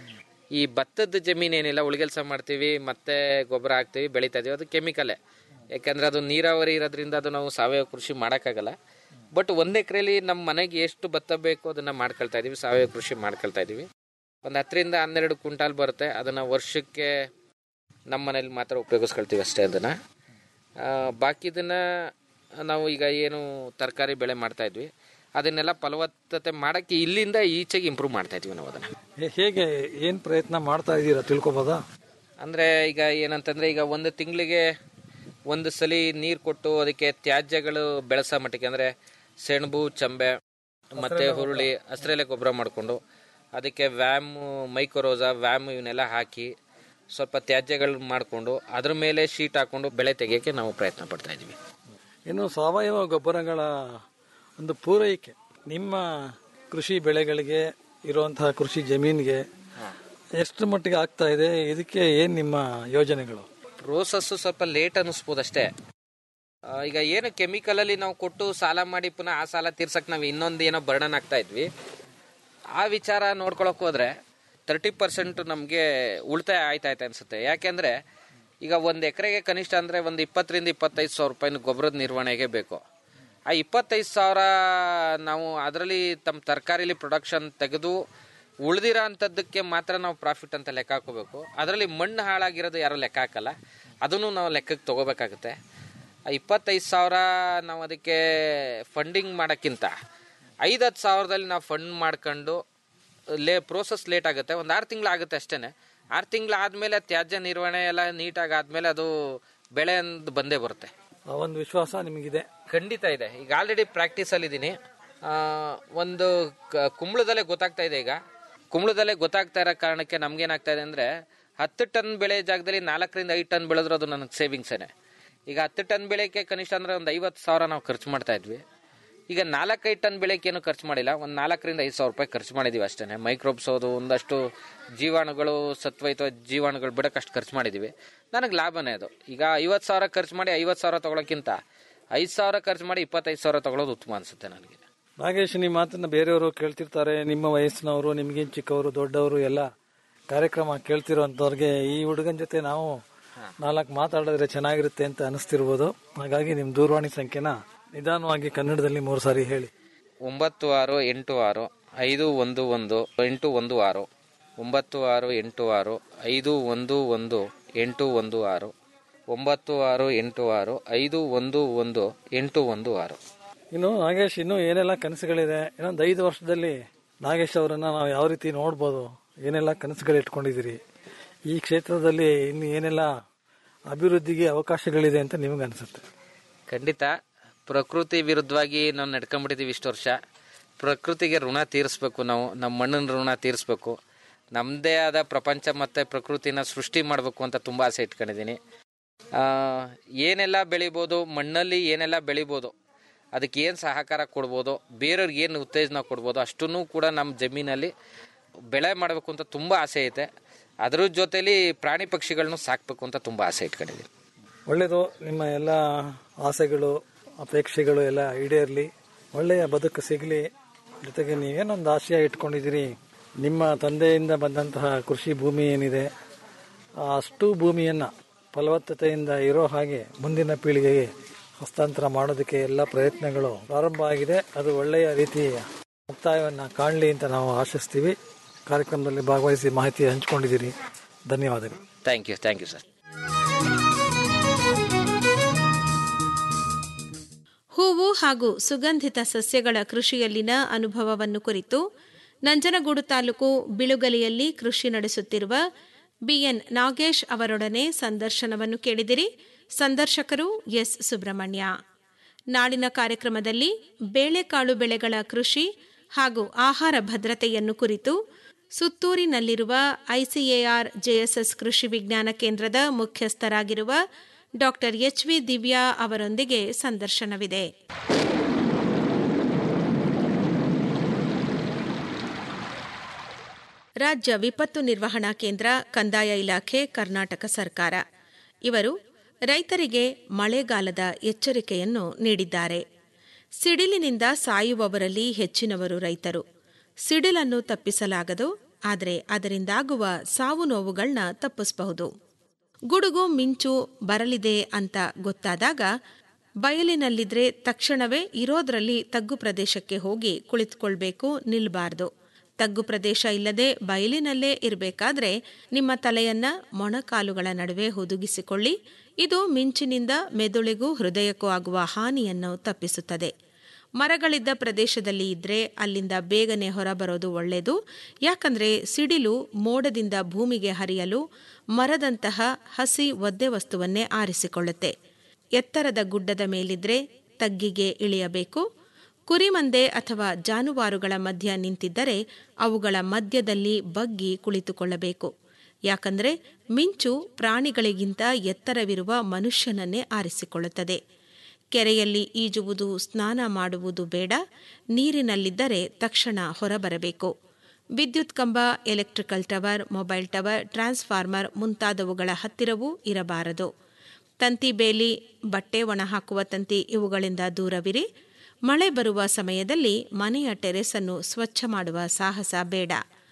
ಈ ಭತ್ತದ ಜಮೀನು ಏನಿಲ್ಲ ಉಳಿಗೆಲ್ಸ ಮಾಡ್ತೀವಿ ಮತ್ತೆ ಗೊಬ್ಬರ ಹಾಕ್ತೀವಿ ಬೆಳಿತಾ ಇದೀವಿ ಅದು ಕೆಮಿಕಲೇ ಯಾಕಂದ್ರೆ ಅದು ನೀರಾವರಿ ಇರೋದ್ರಿಂದ ಅದು ನಾವು ಸಾವಯವ ಕೃಷಿ ಮಾಡೋಕ್ಕಾಗಲ್ಲ ಬಟ್ ಒಂದು ಎಕರೆಲಿ ನಮ್ಮ ಮನೆಗೆ ಎಷ್ಟು ಭತ್ತ ಬೇಕು ಅದನ್ನ ಮಾಡ್ಕೊಳ್ತಾ ಇದೀವಿ ಸಾವಯವ ಕೃಷಿ ಮಾಡ್ಕೊಳ್ತಾ ಇದೀವಿ ಒಂದು ಹತ್ತರಿಂದ ಹನ್ನೆರಡು ಕ್ವಿಂಟಾಲ್ ಬರುತ್ತೆ ಅದನ್ನ ವರ್ಷಕ್ಕೆ ನಮ್ಮ ಮನೇಲಿ ಮಾತ್ರ ಉಪಯೋಗಿಸ್ಕೊಳ್ತೀವಿ ಅಷ್ಟೇ ಅದನ್ನ ಆ, ಬಾಕಿದನ್ನ ನಾವು ಈಗ ಏನು ತರಕಾರಿ ಬೆಳೆ ಮಾಡ್ತಾ ಇದ್ವಿ ಅದನ್ನೆಲ್ಲ ಫಲವತ್ತತೆ ಮಾಡಕ್ಕೆ ಇಲ್ಲಿಂದ ಈಚೆಗೆ ಇಂಪ್ರೂವ್ ಮಾಡ್ತಾ ಇದೀವಿ ನಾವು ಅದನ್ನ
ಹೇ- ಹೇಗೆ ಏನ್ ಪ್ರಯತ್ನ ಮಾಡ್ತಾ ಇದ್ದೀರಾ ತಿಳ್ಕೊಬೋದಾ
ಅಂದ್ರೆ ಈಗ ಏನಂತಂದ್ರೆ ಈಗ ಒಂದು ತಿಂಗಳಿಗೆ ಒಂದು ಸಲಿ ನೀರು ಕೊಟ್ಟು ಅದಕ್ಕೆ ತ್ಯಾಜ್ಯಗಳು ಬೆಳೆಸೋ ಮಟ್ಟಿಗೆ ಅಂದ್ರೆ ಸೆಣಬು ಚಂಬೆ ಮತ್ತೆ ಹುರುಳಿ ಹಸ್ರೆಲೆ ಗೊಬ್ಬರ ಮಾಡಿಕೊಂಡು ಅದಕ್ಕೆ ವ್ಯಾಮ್ ಮೈಕ್ರೋರೋಸಾ ವ್ಯಾಮ್ ಇವನ್ನೆಲ್ಲ ಹಾಕಿ ಸ್ವಲ್ಪ ತ್ಯಾಜ್ಯಗಳು ಮಾಡಿಕೊಂಡು ಅದ್ರ ಮೇಲೆ ಶೀಟ್ ಹಾಕೊಂಡು ಬೆಳೆ ತೆಗಿಯೋಕ್ಕೆ ನಾವು ಪ್ರಯತ್ನ ಪಡ್ತಾ ಇದೀವಿ
ಇನ್ನು ಸಾವಯವ ಗೊಬ್ಬರಗಳ ಒಂದು ಪೂರೈಕೆ ನಿಮ್ಮ ಕೃಷಿ ಬೆಳೆಗಳಿಗೆ ಇರುವಂತಹ ಕೃಷಿ ಜಮೀನಿಗೆ ಎಷ್ಟು ಮಟ್ಟಿಗೆ ಆಗ್ತಾ ಇದೆ ಇದಕ್ಕೆ ಏನ್ ನಿಮ್ಮ ಯೋಜನೆಗಳು
ಪ್ರೋಸೆಸ್ ಸ್ವಲ್ಪ ಲೇಟ್ ಅನ್ನಿಸ್ಬೋದು ಅಷ್ಟೇ ಆ, ಈಗ ಏನು ಕೆಮಿಕಲ್ ಅಲ್ಲಿ ನಾವು ಕೊಟ್ಟು ಸಾಲ ಮಾಡಿ ಪುನಃ ಆ ಸಾಲ ತೀರ್ಸಕ್ ನಾವು ಇನ್ನೊಂದು ಏನೋ ಬರ್ಡನ್ ಆಗ್ತಾ ಇದ್ವಿ ಆ ವಿಚಾರ ನೋಡ್ಕೊಳಕ್ ಹೋದ್ರೆ ತರ್ಟಿ ಪರ್ಸೆಂಟ್ ನಮಗೆ ಉಳಿತಾಯ ಆಯ್ತಾ ಆಯ್ತಾ ಅನ್ಸುತ್ತೆ ಯಾಕೆಂದ್ರೆ ಈಗ ಒಂದು ಎಕರೆಗೆ ಕನಿಷ್ಠ ಅಂದ್ರೆ ಒಂದು ಇಪ್ಪತ್ತರಿಂದ ಇಪ್ಪತ್ತೈದು ಸಾವಿರ ರೂಪಾಯಿನ ಗೊಬ್ಬರದ ನಿರ್ವಹಣೆಗೆ ಬೇಕು ಆ ಇಪ್ಪತ್ತೈದು ಸಾವಿರ ನಾವು ಅದರಲ್ಲಿ ತಮ್ಮ ತರಕಾರಿಲಿ ಪ್ರೊಡಕ್ಷನ್ ತೆಗೆದು ಉಳ್ದಿರೋ ಅಂಥದ್ದಕ್ಕೆ ಮಾತ್ರ ನಾವು ಪ್ರಾಫಿಟ್ ಅಂತ ಲೆಕ್ಕ ಹಾಕೋಬೇಕು ಅದರಲ್ಲಿ ಮಣ್ಣು ಹಾಳಾಗಿರೋದು ಯಾರು ಲೆಕ್ಕ ಹಾಕಲ್ಲ ಅದನ್ನು ನಾವು ಲೆಕ್ಕಕ್ಕೆ ತಗೋಬೇಕಾಗುತ್ತೆ ಆ ಇಪ್ಪತ್ತೈದು ಸಾವಿರ ನಾವು ಅದಕ್ಕೆ ಫಂಡಿಂಗ್ ಮಾಡೋಕ್ಕಿಂತ ಐದು ಹತ್ತು ಸಾವಿರದಲ್ಲಿ ನಾವು ಫಂಡ್ ಮಾಡ್ಕೊಂಡು ಲೇ ಪ್ರೋಸೆಸ್ ಲೇಟ್ ಆಗುತ್ತೆ ಒಂದು ಆರು ತಿಂಗಳು ಆಗುತ್ತೆ ಅಷ್ಟೇ ಆರು ತಿಂಗಳು ಆದಮೇಲೆ ತ್ಯಾಜ್ಯ ನಿರ್ವಹಣೆ ಎಲ್ಲ ನೀಟಾಗಿ ಆದಮೇಲೆ ಅದು ಬೆಳೆ ಅಂದ್ ಬಂದೇ ಬರುತ್ತೆ
ಆ ಒಂದು ವಿಶ್ವಾಸ ನಿಮಗಿದೆ
ಖಂಡಿತ ಇದೆ ಈಗ ಆಲ್ರೆಡಿ ಪ್ರಾಕ್ಟೀಸ್ ಅಲ್ಲಿ ಇದ್ದೀನಿ ಒಂದು ಕ- ಕುಂಬಳದಲ್ಲೇ ಗೊತ್ತಾಗ್ತಾ ಇದೆ ಈಗ ಕುಂಬಳದಲ್ಲೇ ಗೊತ್ತಾಗ್ತಾ ಇರೋ ಕಾರಣಕ್ಕೆ ನಮ್ಗೇನಾಗ್ತಾ ಇದೆ ಅಂದ್ರೆ ಹತ್ತು ಟನ್ ಬೆಳೆ ಜಾಗದಲ್ಲಿ ನಾಲ್ಕರಿಂದ ಐದು ಟನ್ ಬೆಳೆದ್ರೆ ಅದು ನನಗೆ ಸೇವಿಂಗ್ಸೇನೆ ಈಗ ಹತ್ತು ಟನ್ ಬೆಳೆಗೆ ಕನಿಷ್ಠ ಅಂದ್ರೆ ಒಂದು ಐವತ್ತು ಸಾವಿರ ನಾವು ಖರ್ಚು ಮಾಡ್ತಾ ಇದ್ವಿ ಈಗ ನಾಲ್ಕೈದು ಟನ್ ಬೆಳೆಗೆ ಏನು ಖರ್ಚು ಮಾಡಿಲ್ಲ ಒಂದು ನಾಲ್ಕರಿಂದ ಐದು ಸಾವಿರ ರೂಪಾಯಿ ಖರ್ಚು ಮಾಡಿದೀವಿ ಅಷ್ಟೇ ಮೈಕ್ರೋಬ್ಸ್ ಅದು ಒಂದಷ್ಟು ಜೀವಾಣುಗಳು ಸತ್ವಯುತ ಜೀವಾಣುಗಳು ಬಿಡಕ್ಕೆ ಅಷ್ಟು ಖರ್ಚು ಮಾಡಿದೀವಿ ನನಗೆ ಲಾಭನೇ ಅದು ಈಗ ಐವತ್ತು ಸಾವಿರ ಖರ್ಚು ಮಾಡಿ ಐವತ್ತು ಸಾವಿರ ತಗೊಳಕ್ಕಿಂತ ಐದು ಸಾವಿರ ಖರ್ಚು ಮಾಡಿ ಇಪ್ಪತ್ತೈದು ಸಾವಿರ ತಗೊಳ್ಳೋದು ಉತ್ತಮ ಅನ್ಸುತ್ತೆ ನನಗೆ
ನಾಗೇಶ್ ನಿಮ್ಮ ಮಾತನ್ನ ಬೇರೆಯವರು ಕೇಳ್ತಿರ್ತಾರೆ ನಿಮ್ಮ ವಯಸ್ಸಿನವರು ನಿಮ್ಗಿಂತ ಚಿಕ್ಕವರು ದೊಡ್ಡವರು ಎಲ್ಲ ಕಾರ್ಯಕ್ರಮ ಕೇಳ್ತಿರೋಂಥವ್ರಿಗೆ ಈ ಹುಡುಗನ ಜೊತೆ ನಾವು ನಾಲ್ಕು ಮಾತಾಡಿದ್ರೆ ಚೆನ್ನಾಗಿರುತ್ತೆ ಅಂತ ಅನಿಸ್ತಿರ್ಬೋದು ಹಾಗಾಗಿ ನಿಮ್ಮ ದೂರವಾಣಿ ಸಂಖ್ಯೆನ ನಿಧಾನವಾಗಿ ಕನ್ನಡದಲ್ಲಿ ಮೂರು ಸಾರಿ ಹೇಳಿ
ಒಂಬತ್ತು ಆರು ಎಂಟು ಆರು ಐದು ಒಂದು ಒಂದು ಎಂಟು ಒಂದು ಆರು ಒಂಬತ್ತು ಆರು ಎಂಟು ಆರು ಐದು ಒಂದು ಒಂದು ಎಂಟು ಒಂದು ಆರು ಒಂಬತ್ತು ಆರು ಎಂಟು ಆರು ಐದು ಒಂದು ಒಂದು ಎಂಟು ಒಂದು ಆರು
ಇನ್ನು ನಾಗೇಶ್ ಇನ್ನೂ ಏನೆಲ್ಲ ಕನಸುಗಳಿದೆ ಇನ್ನೊಂದು ಐದು ವರ್ಷದಲ್ಲಿ ನಾಗೇಶ್ ಅವರನ್ನ ನಾವು ಯಾವ ರೀತಿ ನೋಡ್ಬೋದು ಏನೆಲ್ಲ ಕನಸುಗಳು ಇಟ್ಕೊಂಡಿದ್ದೀರಿ ಈ ಕ್ಷೇತ್ರದಲ್ಲಿ ಇನ್ನು ಏನೆಲ್ಲ ಅಭಿವೃದ್ಧಿಗೆ ಅವಕಾಶಗಳಿದೆ ಅಂತ ನಿಮಗೆ ಅನಿಸುತ್ತೆ
ಖಂಡಿತ ಪ್ರಕೃತಿ ವಿರುದ್ಧವಾಗಿ ನಾವು ನಡ್ಕೊಂಡ್ಬಿಟ್ಟಿದ್ದೀವಿ ಇಷ್ಟು ವರ್ಷ ಪ್ರಕೃತಿಗೆ ಋಣ ತೀರಿಸ್ಬೇಕು ನಾವು ನಮ್ಮ ಮಣ್ಣಿನ ಋಣ ತೀರಿಸ್ಬೇಕು ನಮ್ಮದೇ ಆದ ಪ್ರಪಂಚ ಮತ್ತು ಪ್ರಕೃತಿನ ಸೃಷ್ಟಿ ಮಾಡಬೇಕು ಅಂತ ತುಂಬ ಆಸೆ ಇಟ್ಕೊಂಡಿದ್ದೀನಿ ಆ, ಏನೆಲ್ಲ ಬೆಳಿಬೋದು ಮಣ್ಣಲ್ಲಿ ಏನೆಲ್ಲ ಬೆಳಿಬೋದು ಅದಕ್ಕೆ ಏನು ಸಹಕಾರ ಕೊಡ್ಬೋದು ಬೇರೆಯವ್ರಿಗೆ ಏನು ಉತ್ತೇಜನ ಕೊಡ್ಬೋದು ಅಷ್ಟನ್ನು ಕೂಡ ನಮ್ಮ ಜಮೀನಲ್ಲಿ ಬೆಳೆ ಮಾಡಬೇಕು ಅಂತ ತುಂಬ ಆಸೆ ಐತೆ ಅದ್ರ ಜೊತೆಲಿ ಪ್ರಾಣಿ ಪಕ್ಷಿಗಳನ್ನೂ ಸಾಕಬೇಕು ಅಂತ ತುಂಬ ಆಸೆ ಇಟ್ಕೊಂಡಿದ್ದೀನಿ
ಒಳ್ಳೆಯದು ನಿಮ್ಮ ಎಲ್ಲ ಆಸೆಗಳು ಅಪೇಕ್ಷೆಗಳು ಎಲ್ಲ ಈಡೇರಲಿ ಒಳ್ಳೆಯ ಬದುಕು ಸಿಗಲಿ ಜೊತೆಗೆ ನೀವೇನೊಂದು ಆಶಯ ಇಟ್ಕೊಂಡಿದ್ದೀರಿ ನಿಮ್ಮ ತಂದೆಯಿಂದ ಬಂದಂತಹ ಕೃಷಿ ಭೂಮಿ ಏನಿದೆ ಆ ಅಷ್ಟು ಭೂಮಿಯನ್ನು ಫಲವತ್ತತೆಯಿಂದ ಇರೋ ಹಾಗೆ ಮುಂದಿನ ಪೀಳಿಗೆಗೆ ಹಸ್ತಾಂತರ ಮಾಡೋದಕ್ಕೆ ಎಲ್ಲ ಪ್ರಯತ್ನಗಳು ಪ್ರಾರಂಭ ಆಗಿದೆ ಅದು ಒಳ್ಳೆಯ ರೀತಿಯ ಮುಕ್ತಾಯವನ್ನು ಕಾಣಲಿ ಅಂತ ನಾವು ಆಶಿಸ್ತೀವಿ ಕಾರ್ಯಕ್ರಮದಲ್ಲಿ ಭಾಗವಹಿಸಿ ಮಾಹಿತಿ ಹಂಚ್ಕೊಂಡಿದ್ದೀರಿ ಧನ್ಯವಾದಗಳು
thank you thank you sir
ಹೂವು ಹಾಗೂ ಸುಗಂಧಿತ ಸಸ್ಯಗಳ ಕೃಷಿಯಲ್ಲಿನ ಅನುಭವವನ್ನು ಕುರಿತು ನಂಜನಗೂಡು ತಾಲೂಕು ಬಿಳುಗಲಿಯಲ್ಲಿ ಕೃಷಿ ನಡೆಸುತ್ತಿರುವ ಬಿಎನ್ ನಾಗೇಶ್ ಅವರೊಡನೆ ಸಂದರ್ಶನವನ್ನು ಕೇಳಿದಿರಿ ಸಂದರ್ಶಕರು ಎಸ್ ಸುಬ್ರಹ್ಮಣ್ಯ ನಾಳಿನ ಕಾರ್ಯಕ್ರಮದಲ್ಲಿ ಬೇಳೆಕಾಳು ಬೆಳೆಗಳ ಕೃಷಿ ಹಾಗೂ ಆಹಾರ ಭದ್ರತೆಯನ್ನು ಕುರಿತು ಸುತ್ತೂರಿನಲ್ಲಿರುವ ಐಸಿಎಆರ್ ಜೆಎಸ್ಎಸ್ ಕೃಷಿ ವಿಜ್ಞಾನ ಕೇಂದ್ರದ ಮುಖ್ಯಸ್ಥರಾಗಿರುವ ಡಾಕ್ಟರ್ ಎಚ್ ವಿ ದಿವ್ಯಾ ಅವರೊಂದಿಗೆ ಸಂದರ್ಶನವಿದೆ ರಾಜ್ಯ ವಿಪತ್ತು ನಿರ್ವಹಣಾ ಕೇಂದ್ರ ಕಂದಾಯ ಇಲಾಖೆ ಕರ್ನಾಟಕ ಸರ್ಕಾರ ಇವರು ರೈತರಿಗೆ ಮಳೆಗಾಲದ ಎಚ್ಚರಿಕೆಯನ್ನು ನೀಡಿದ್ದಾರೆ ಸಿಡಿಲಿನಿಂದ ಸಾಯುವವರಲ್ಲಿ ಹೆಚ್ಚಿನವರು ರೈತರು ಸಿಡಿಲನ್ನು ತಪ್ಪಿಸಲಾಗದು ಆದರೆ ಅದರಿಂದಾಗುವ ಸಾವು ನೋವುಗಳನ್ನ ತಪ್ಪಿಸಬಹುದು ಗುಡುಗು ಮಿಂಚು ಬರಲಿದೆ ಅಂತ ಗೊತ್ತಾದಾಗ ಬಯಲಿನಲ್ಲಿದ್ರೆ ತಕ್ಷಣವೇ ಇರೋದ್ರಲ್ಲಿ ತಗ್ಗು ಪ್ರದೇಶಕ್ಕೆ ಹೋಗಿ ಕುಳಿತುಕೊಳ್ಬೇಕು ನಿಲ್ಬಾರ್ದು ತಗ್ಗು ಪ್ರದೇಶ ಇಲ್ಲದೆ ಬಯಲಿನಲ್ಲೇ ಇರಬೇಕಾದ್ರೆ ನಿಮ್ಮ ತಲೆಯನ್ನ ಮೊಣಕಾಲುಗಳ ನಡುವೆ ಹುದುಗಿಸಿಕೊಳ್ಳಿ ಇದು ಮಿಂಚಿನಿಂದ ಮೆದುಳಿಗೂ ಹೃದಯಕ್ಕೂ ಆಗುವ ಹಾನಿಯನ್ನು ತಪ್ಪಿಸುತ್ತದೆ ಮರಗಳಿದ್ದ ಪ್ರದೇಶದಲ್ಲಿ ಇದ್ರೆ ಅಲ್ಲಿಂದ ಬೇಗನೆ ಹೊರಬರೋದು ಒಳ್ಳೆಯದು ಯಾಕಂದ್ರೆ ಸಿಡಿಲು ಮೋಡದಿಂದ ಭೂಮಿಗೆ ಹರಿಯಲು ಮರದಂತಹ ಹಸಿ ಒದ್ದೆ ವಸ್ತುವನ್ನೇ ಆರಿಸಿಕೊಳ್ಳುತ್ತೆ ಎತ್ತರದ ಗುಡ್ಡದ ಮೇಲಿದ್ರೆ ತಗ್ಗಿಗೆ ಇಳಿಯಬೇಕು ಕುರಿಮಂದೆ ಅಥವಾ ಜಾನುವಾರುಗಳ ಮಧ್ಯ ನಿಂತಿದ್ದರೆ ಅವುಗಳ ಮಧ್ಯದಲ್ಲಿ ಬಗ್ಗಿ ಕುಳಿತುಕೊಳ್ಳಬೇಕು ಯಾಕಂದ್ರೆ ಮಿಂಚು ಪ್ರಾಣಿಗಳಿಗಿಂತ ಎತ್ತರವಿರುವ ಮನುಷ್ಯನನ್ನೇ ಆರಿಸಿಕೊಳ್ಳುತ್ತದೆ ಕೆರೆಯಲ್ಲಿ ಈಜುವುದು ಸ್ನಾನ ಮಾಡುವುದು ಬೇಡ ನೀರಿನಲ್ಲಿದ್ದರೆ ತಕ್ಷಣ ಹೊರಬರಬೇಕು ವಿದ್ಯುತ್ ಕಂಬ electrical tower mobile tower transformer ಮುಂತಾದವುಗಳ ಹತ್ತಿರವೂ ಇರಬಾರದು ತಂತಿ ಬೇಲಿ ಬಟ್ಟೆ ಒಣಹಾಕುವ ತಂತಿ ಇವುಗಳಿಂದ ದೂರವಿರಿ ಮಳೆ ಬರುವ ಸಮಯದಲ್ಲಿ ಮನೆಯ ಟೆರೆಸನ್ನು ಸ್ವಚ್ಛ ಮಾಡುವ ಸಾಹಸ ಬೇಡ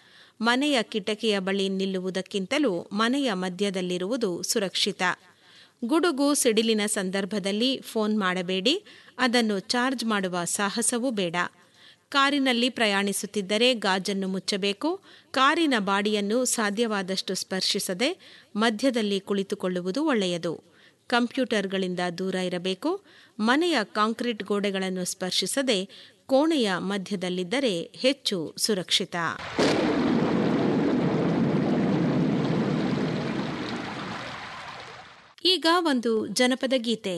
ಮನೆಯ ಕಿಟಕಿಯ ಬಳಿ ನಿಲ್ಲುವುದಕ್ಕಿಂತಲೂ ಮನೆಯ ಮಧ್ಯದಲ್ಲಿರುವುದು ಸುರಕ್ಷಿತ ಗುಡುಗು ಸಿಡಿಲಿನ ಸಂದರ್ಭದಲ್ಲಿ ಫೋನ್ ಮಾಡಬೇಡಿ ಅದನ್ನು ಚಾರ್ಜ್ ಮಾಡುವ ಸಾಹಸವೂ ಬೇಡ ಕಾರಿನಲ್ಲಿ ಪ್ರಯಾಣಿಸುತ್ತಿದ್ದರೆ ಗಾಜನ್ನು ಮುಚ್ಚಬೇಕು ಕಾರಿನ ಬಾಡಿಯನ್ನು ಸಾಧ್ಯವಾದಷ್ಟು ಸ್ಪರ್ಶಿಸದೆ ಮಧ್ಯದಲ್ಲಿ ಕುಳಿತುಕೊಳ್ಳುವುದು ಒಳ್ಳೆಯದು ಕಂಪ್ಯೂಟರ್ಗಳಿಂದ ದೂರ ಇರಬೇಕು ಮನೆಯ ಕಾಂಕ್ರೀಟ್ ಗೋಡೆಗಳನ್ನು ಸ್ಪರ್ಶಿಸದೆ ಕೋಣೆಯ ಮಧ್ಯದಲ್ಲಿದ್ದರೆ ಹೆಚ್ಚು ಸುರಕ್ಷಿತ ಈಗ ಒಂದು ಜನಪದ ಗೀತೆ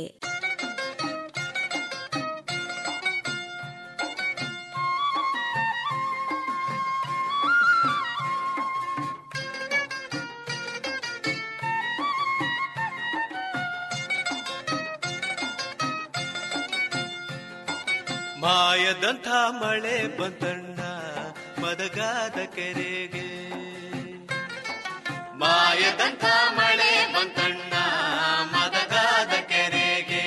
ಮಾಯದಂಥ ಮಳೆ ಬಂತಣ್ಣ ಮದಗಾದ ಕೆರೆಗೆ ಮಾಯದಂಥ ಮಳೆ ಬಂತಣ್ಣ ಮದಗಾದ ಕೆರೆಗೆ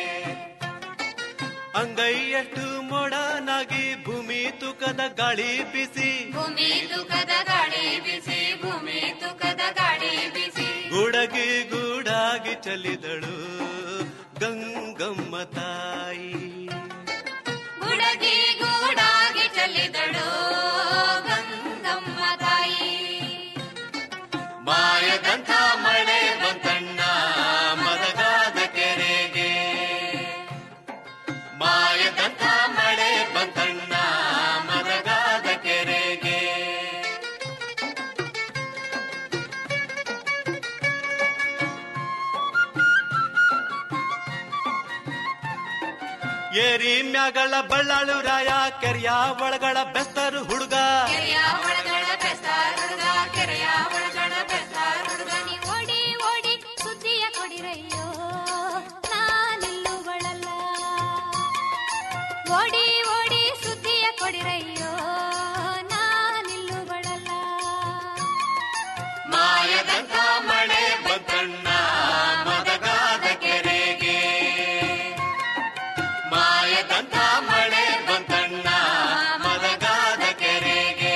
ಅಂಗೈಯಷ್ಟು ಮೊಡನಾಗಿ ಭೂಮಿ ತುಕದ ಗಾಳಿ ಬಿಸಿ
ಭೂಮಿ ತುಕದ ಗಾಳಿ ಬಿಸಿ ಭೂಮಿ ತುಕದ ಗಾಳಿ ಬಿಸಿ
ಗುಡಗಿ ಗೂಡಾಗಿ ಚಲಿದಳು ಗಂಗಮ್ಮ ತಾಯಿ
ಗುಡಗಿ ಗೂಡಾಗಿ ಚೆಲ್ಲಿದಳು ಗಂಗಮ್ಮ ತಾಯಿ
ಮಾಯದಂಥ ಮಳೆ ಬಂತಣ್ಣ ಮದಗಾದ ಕೆರೆಗೆ ಮಾಯದಂಥ ಏರಿ ಮ್ಯಾಗಳ ಬಳ್ಳಾಳು ರಾಯ ಕೆರೆಯ ಒಳಗಳ ಬೆಸ್ತರು ಹುಡುಗ
ಕೆರೆಯ ಒಳಗಡ ಬೆಸ್ತಾರ್ ಹುಡುಗ ಕೆರೆಯ ಒಳಗಡ ಬೆಸ್ತಾರ್ ಹುಡುಗ ನೀ ಓಡಿ ಓಡಿ ಸುದ್ದಿಯ ಕೊಡಿರಯ್ಯೋ ನಾನಿಲ್ಲುಗಳಲ್ಲ ಓಡಿ ಓಡಿ ಸುದ್ದಿಯ ಕೊಡಿರಯ್ಯೋ ನಾನಿಲ್ಲುಗಳಲ್ಲ
ಮಾಯದಂತ ಮಳೆ ಬಂತಣ್ಣ ಮದಗಾದ ಕೆರೆಗೆ ಮಾಯದಂತ ಮಳೆ ಬಂತಣ್ಣ ಮದಗಾದ ಕೆರೆಗೆ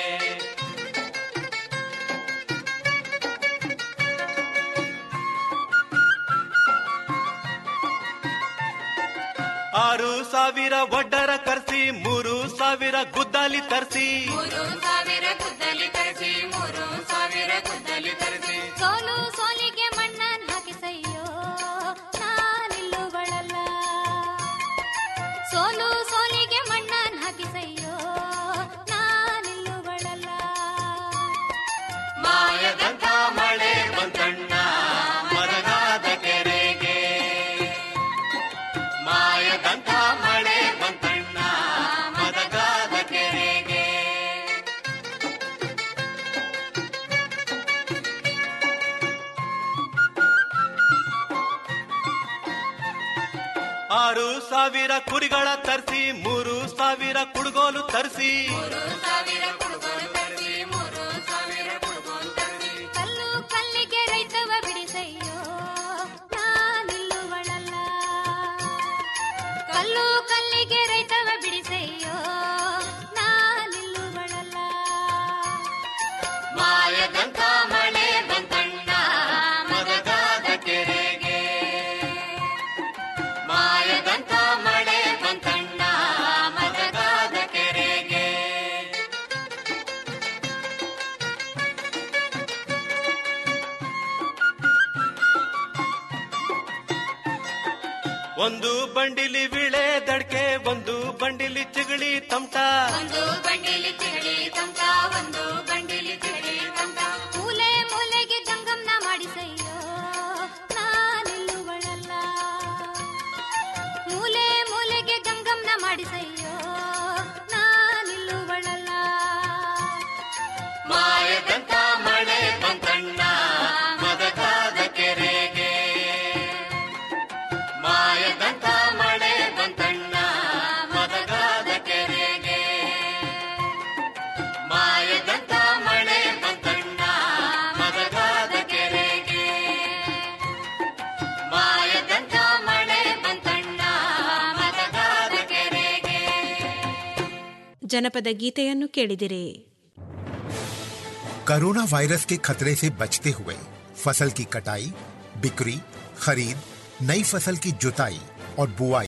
ಆರು ಸಾವಿರ ಒಡ್ಡರ ಕರ್ಸಿ ಮೂರು ಸಾವಿರ ಗುದ್ದಾಲಿ ತರಿಸಿ
ಮೂರು ಸಾವಿರ ಗುದ್ದಲಿ ತರಿಸಿ ಮೂರು ಸಾವಿರ ಗುದ್ದಲಿ ತರಿಸಿ ಸೋಲು ಸೋಲಿಗೆ ಮಣ್ಣನ್ ಹಾಕಿಸಯ್ಯೋ ನಾನಿಲ್ಲುಗಳಲ್ಲ ಸೋಲು ಸೋಲಿಗೆ ಮಣ್ಣನ್ ಹಾಕಿಸಯ್ಯೋ ನಾನಿಲ್ಲುಗಳಲ್ಲ
ಮಾಯದಂತ ಮಳೆ ಬಂತಣ್ಣ ಮರಗಾದ ಕೆರೆಗೆ ಮಾಯದಂತ ಮಳೆ ಬಂತಣ್ಣ ಮದಗಾದ ಕೆರೆಗೆ ಆರು ಸಾವಿರ ಕುರಿಗಳ ತರಿಸಿ ಮೂರು ಸಾವಿರ ಕುಡುಗೋಲು ತರಿಸಿ
ಮೂರು ಸಾವಿರ ಕುಡುಗೋಲು ತರಿಸಿ ಮೂರು ಸಾವಿರ ಕುಡುಗೋಲು ತರಿಸಿ ಕಲ್ಲು ಕಲ್ಲಿಗೆ ರೈತವ ಬಿಡಿಸಯ್ಯೋ ನಾನಿಲ್ಲುಗಳಲ್ಲ ಕಲ್ಲು ಕಲ್ಲಿಗೆ ರೈತವ ಬಿಡಿಸಯ್ಯೋ ನಾನಿಲ್ಲುಗಳಲ್ಲ
ಮಾಯದಂತ ಮಳೆ ಬಂತಣ್ಣ ಮದಗಾದ ಕೆರೆಗೆ ಮಾಯದಂತ ಮಳೆ ಬಂತಣ್ಣ ಮದಗಾದ ಕೆರೆಗೆ ಒಂದು ಬಂಡಿಲಿ ವಿಳೆ ದಡ್ಕೆ ಒಂದು ಬಂಡಿಲಿ ಚಿಗಳಿ ತಮಟ
ಒಂದು ಬಂಡಿಲಿ ತಿಗಡಿ ತಮಟ ಒಂದು ಬಂಡಿಲಿ ತಿಗಡಿ ತಮಟ ಮೂಲೆ ಮೂಲೆಗೆ ಜಂಗಮ್ನ ಮಾಡಿಸಯ್ಯೋ ನಾನಿಲ್ಲುಗಳಲ್ಲ ಮೂಲೆ ಮೂಲೆಗೆ ಗಂಗಮ್ನ ಮಾಡಿಸಯ್ಯೋ ನಾನಿಲ್ಲುಗಳಲ್ಲ
ಮಾಯದಂತ ಮಳೆ ಬಂತಣ್ಣ ಮದಗಾದ ಕೆರೆಗೆ ಮಾಯದಂತ ಮಳೆ ಬಂತಣ್ಣ ಮದಗಾದ ಕೆರೆಗೆ ಮಾಯದಂತ ಮಳೆ ಬಂತಣ್ಣ ಮದಗಾದ ಕೆರೆಗೆ ಮಾಯದಂತ ಮಳೆ ಬಂತಣ್ಣ ಮದಗಾದ ಕೆರೆಗೆ
ಜನಪದ ಗೀತೆಯನ್ನು ಕೇಳಿದಿರಿ
कोरोना वायरस के खतरे से बचते हुए फसल की कटाई बिक्री खरीद नई फसल की जुताई और बुआई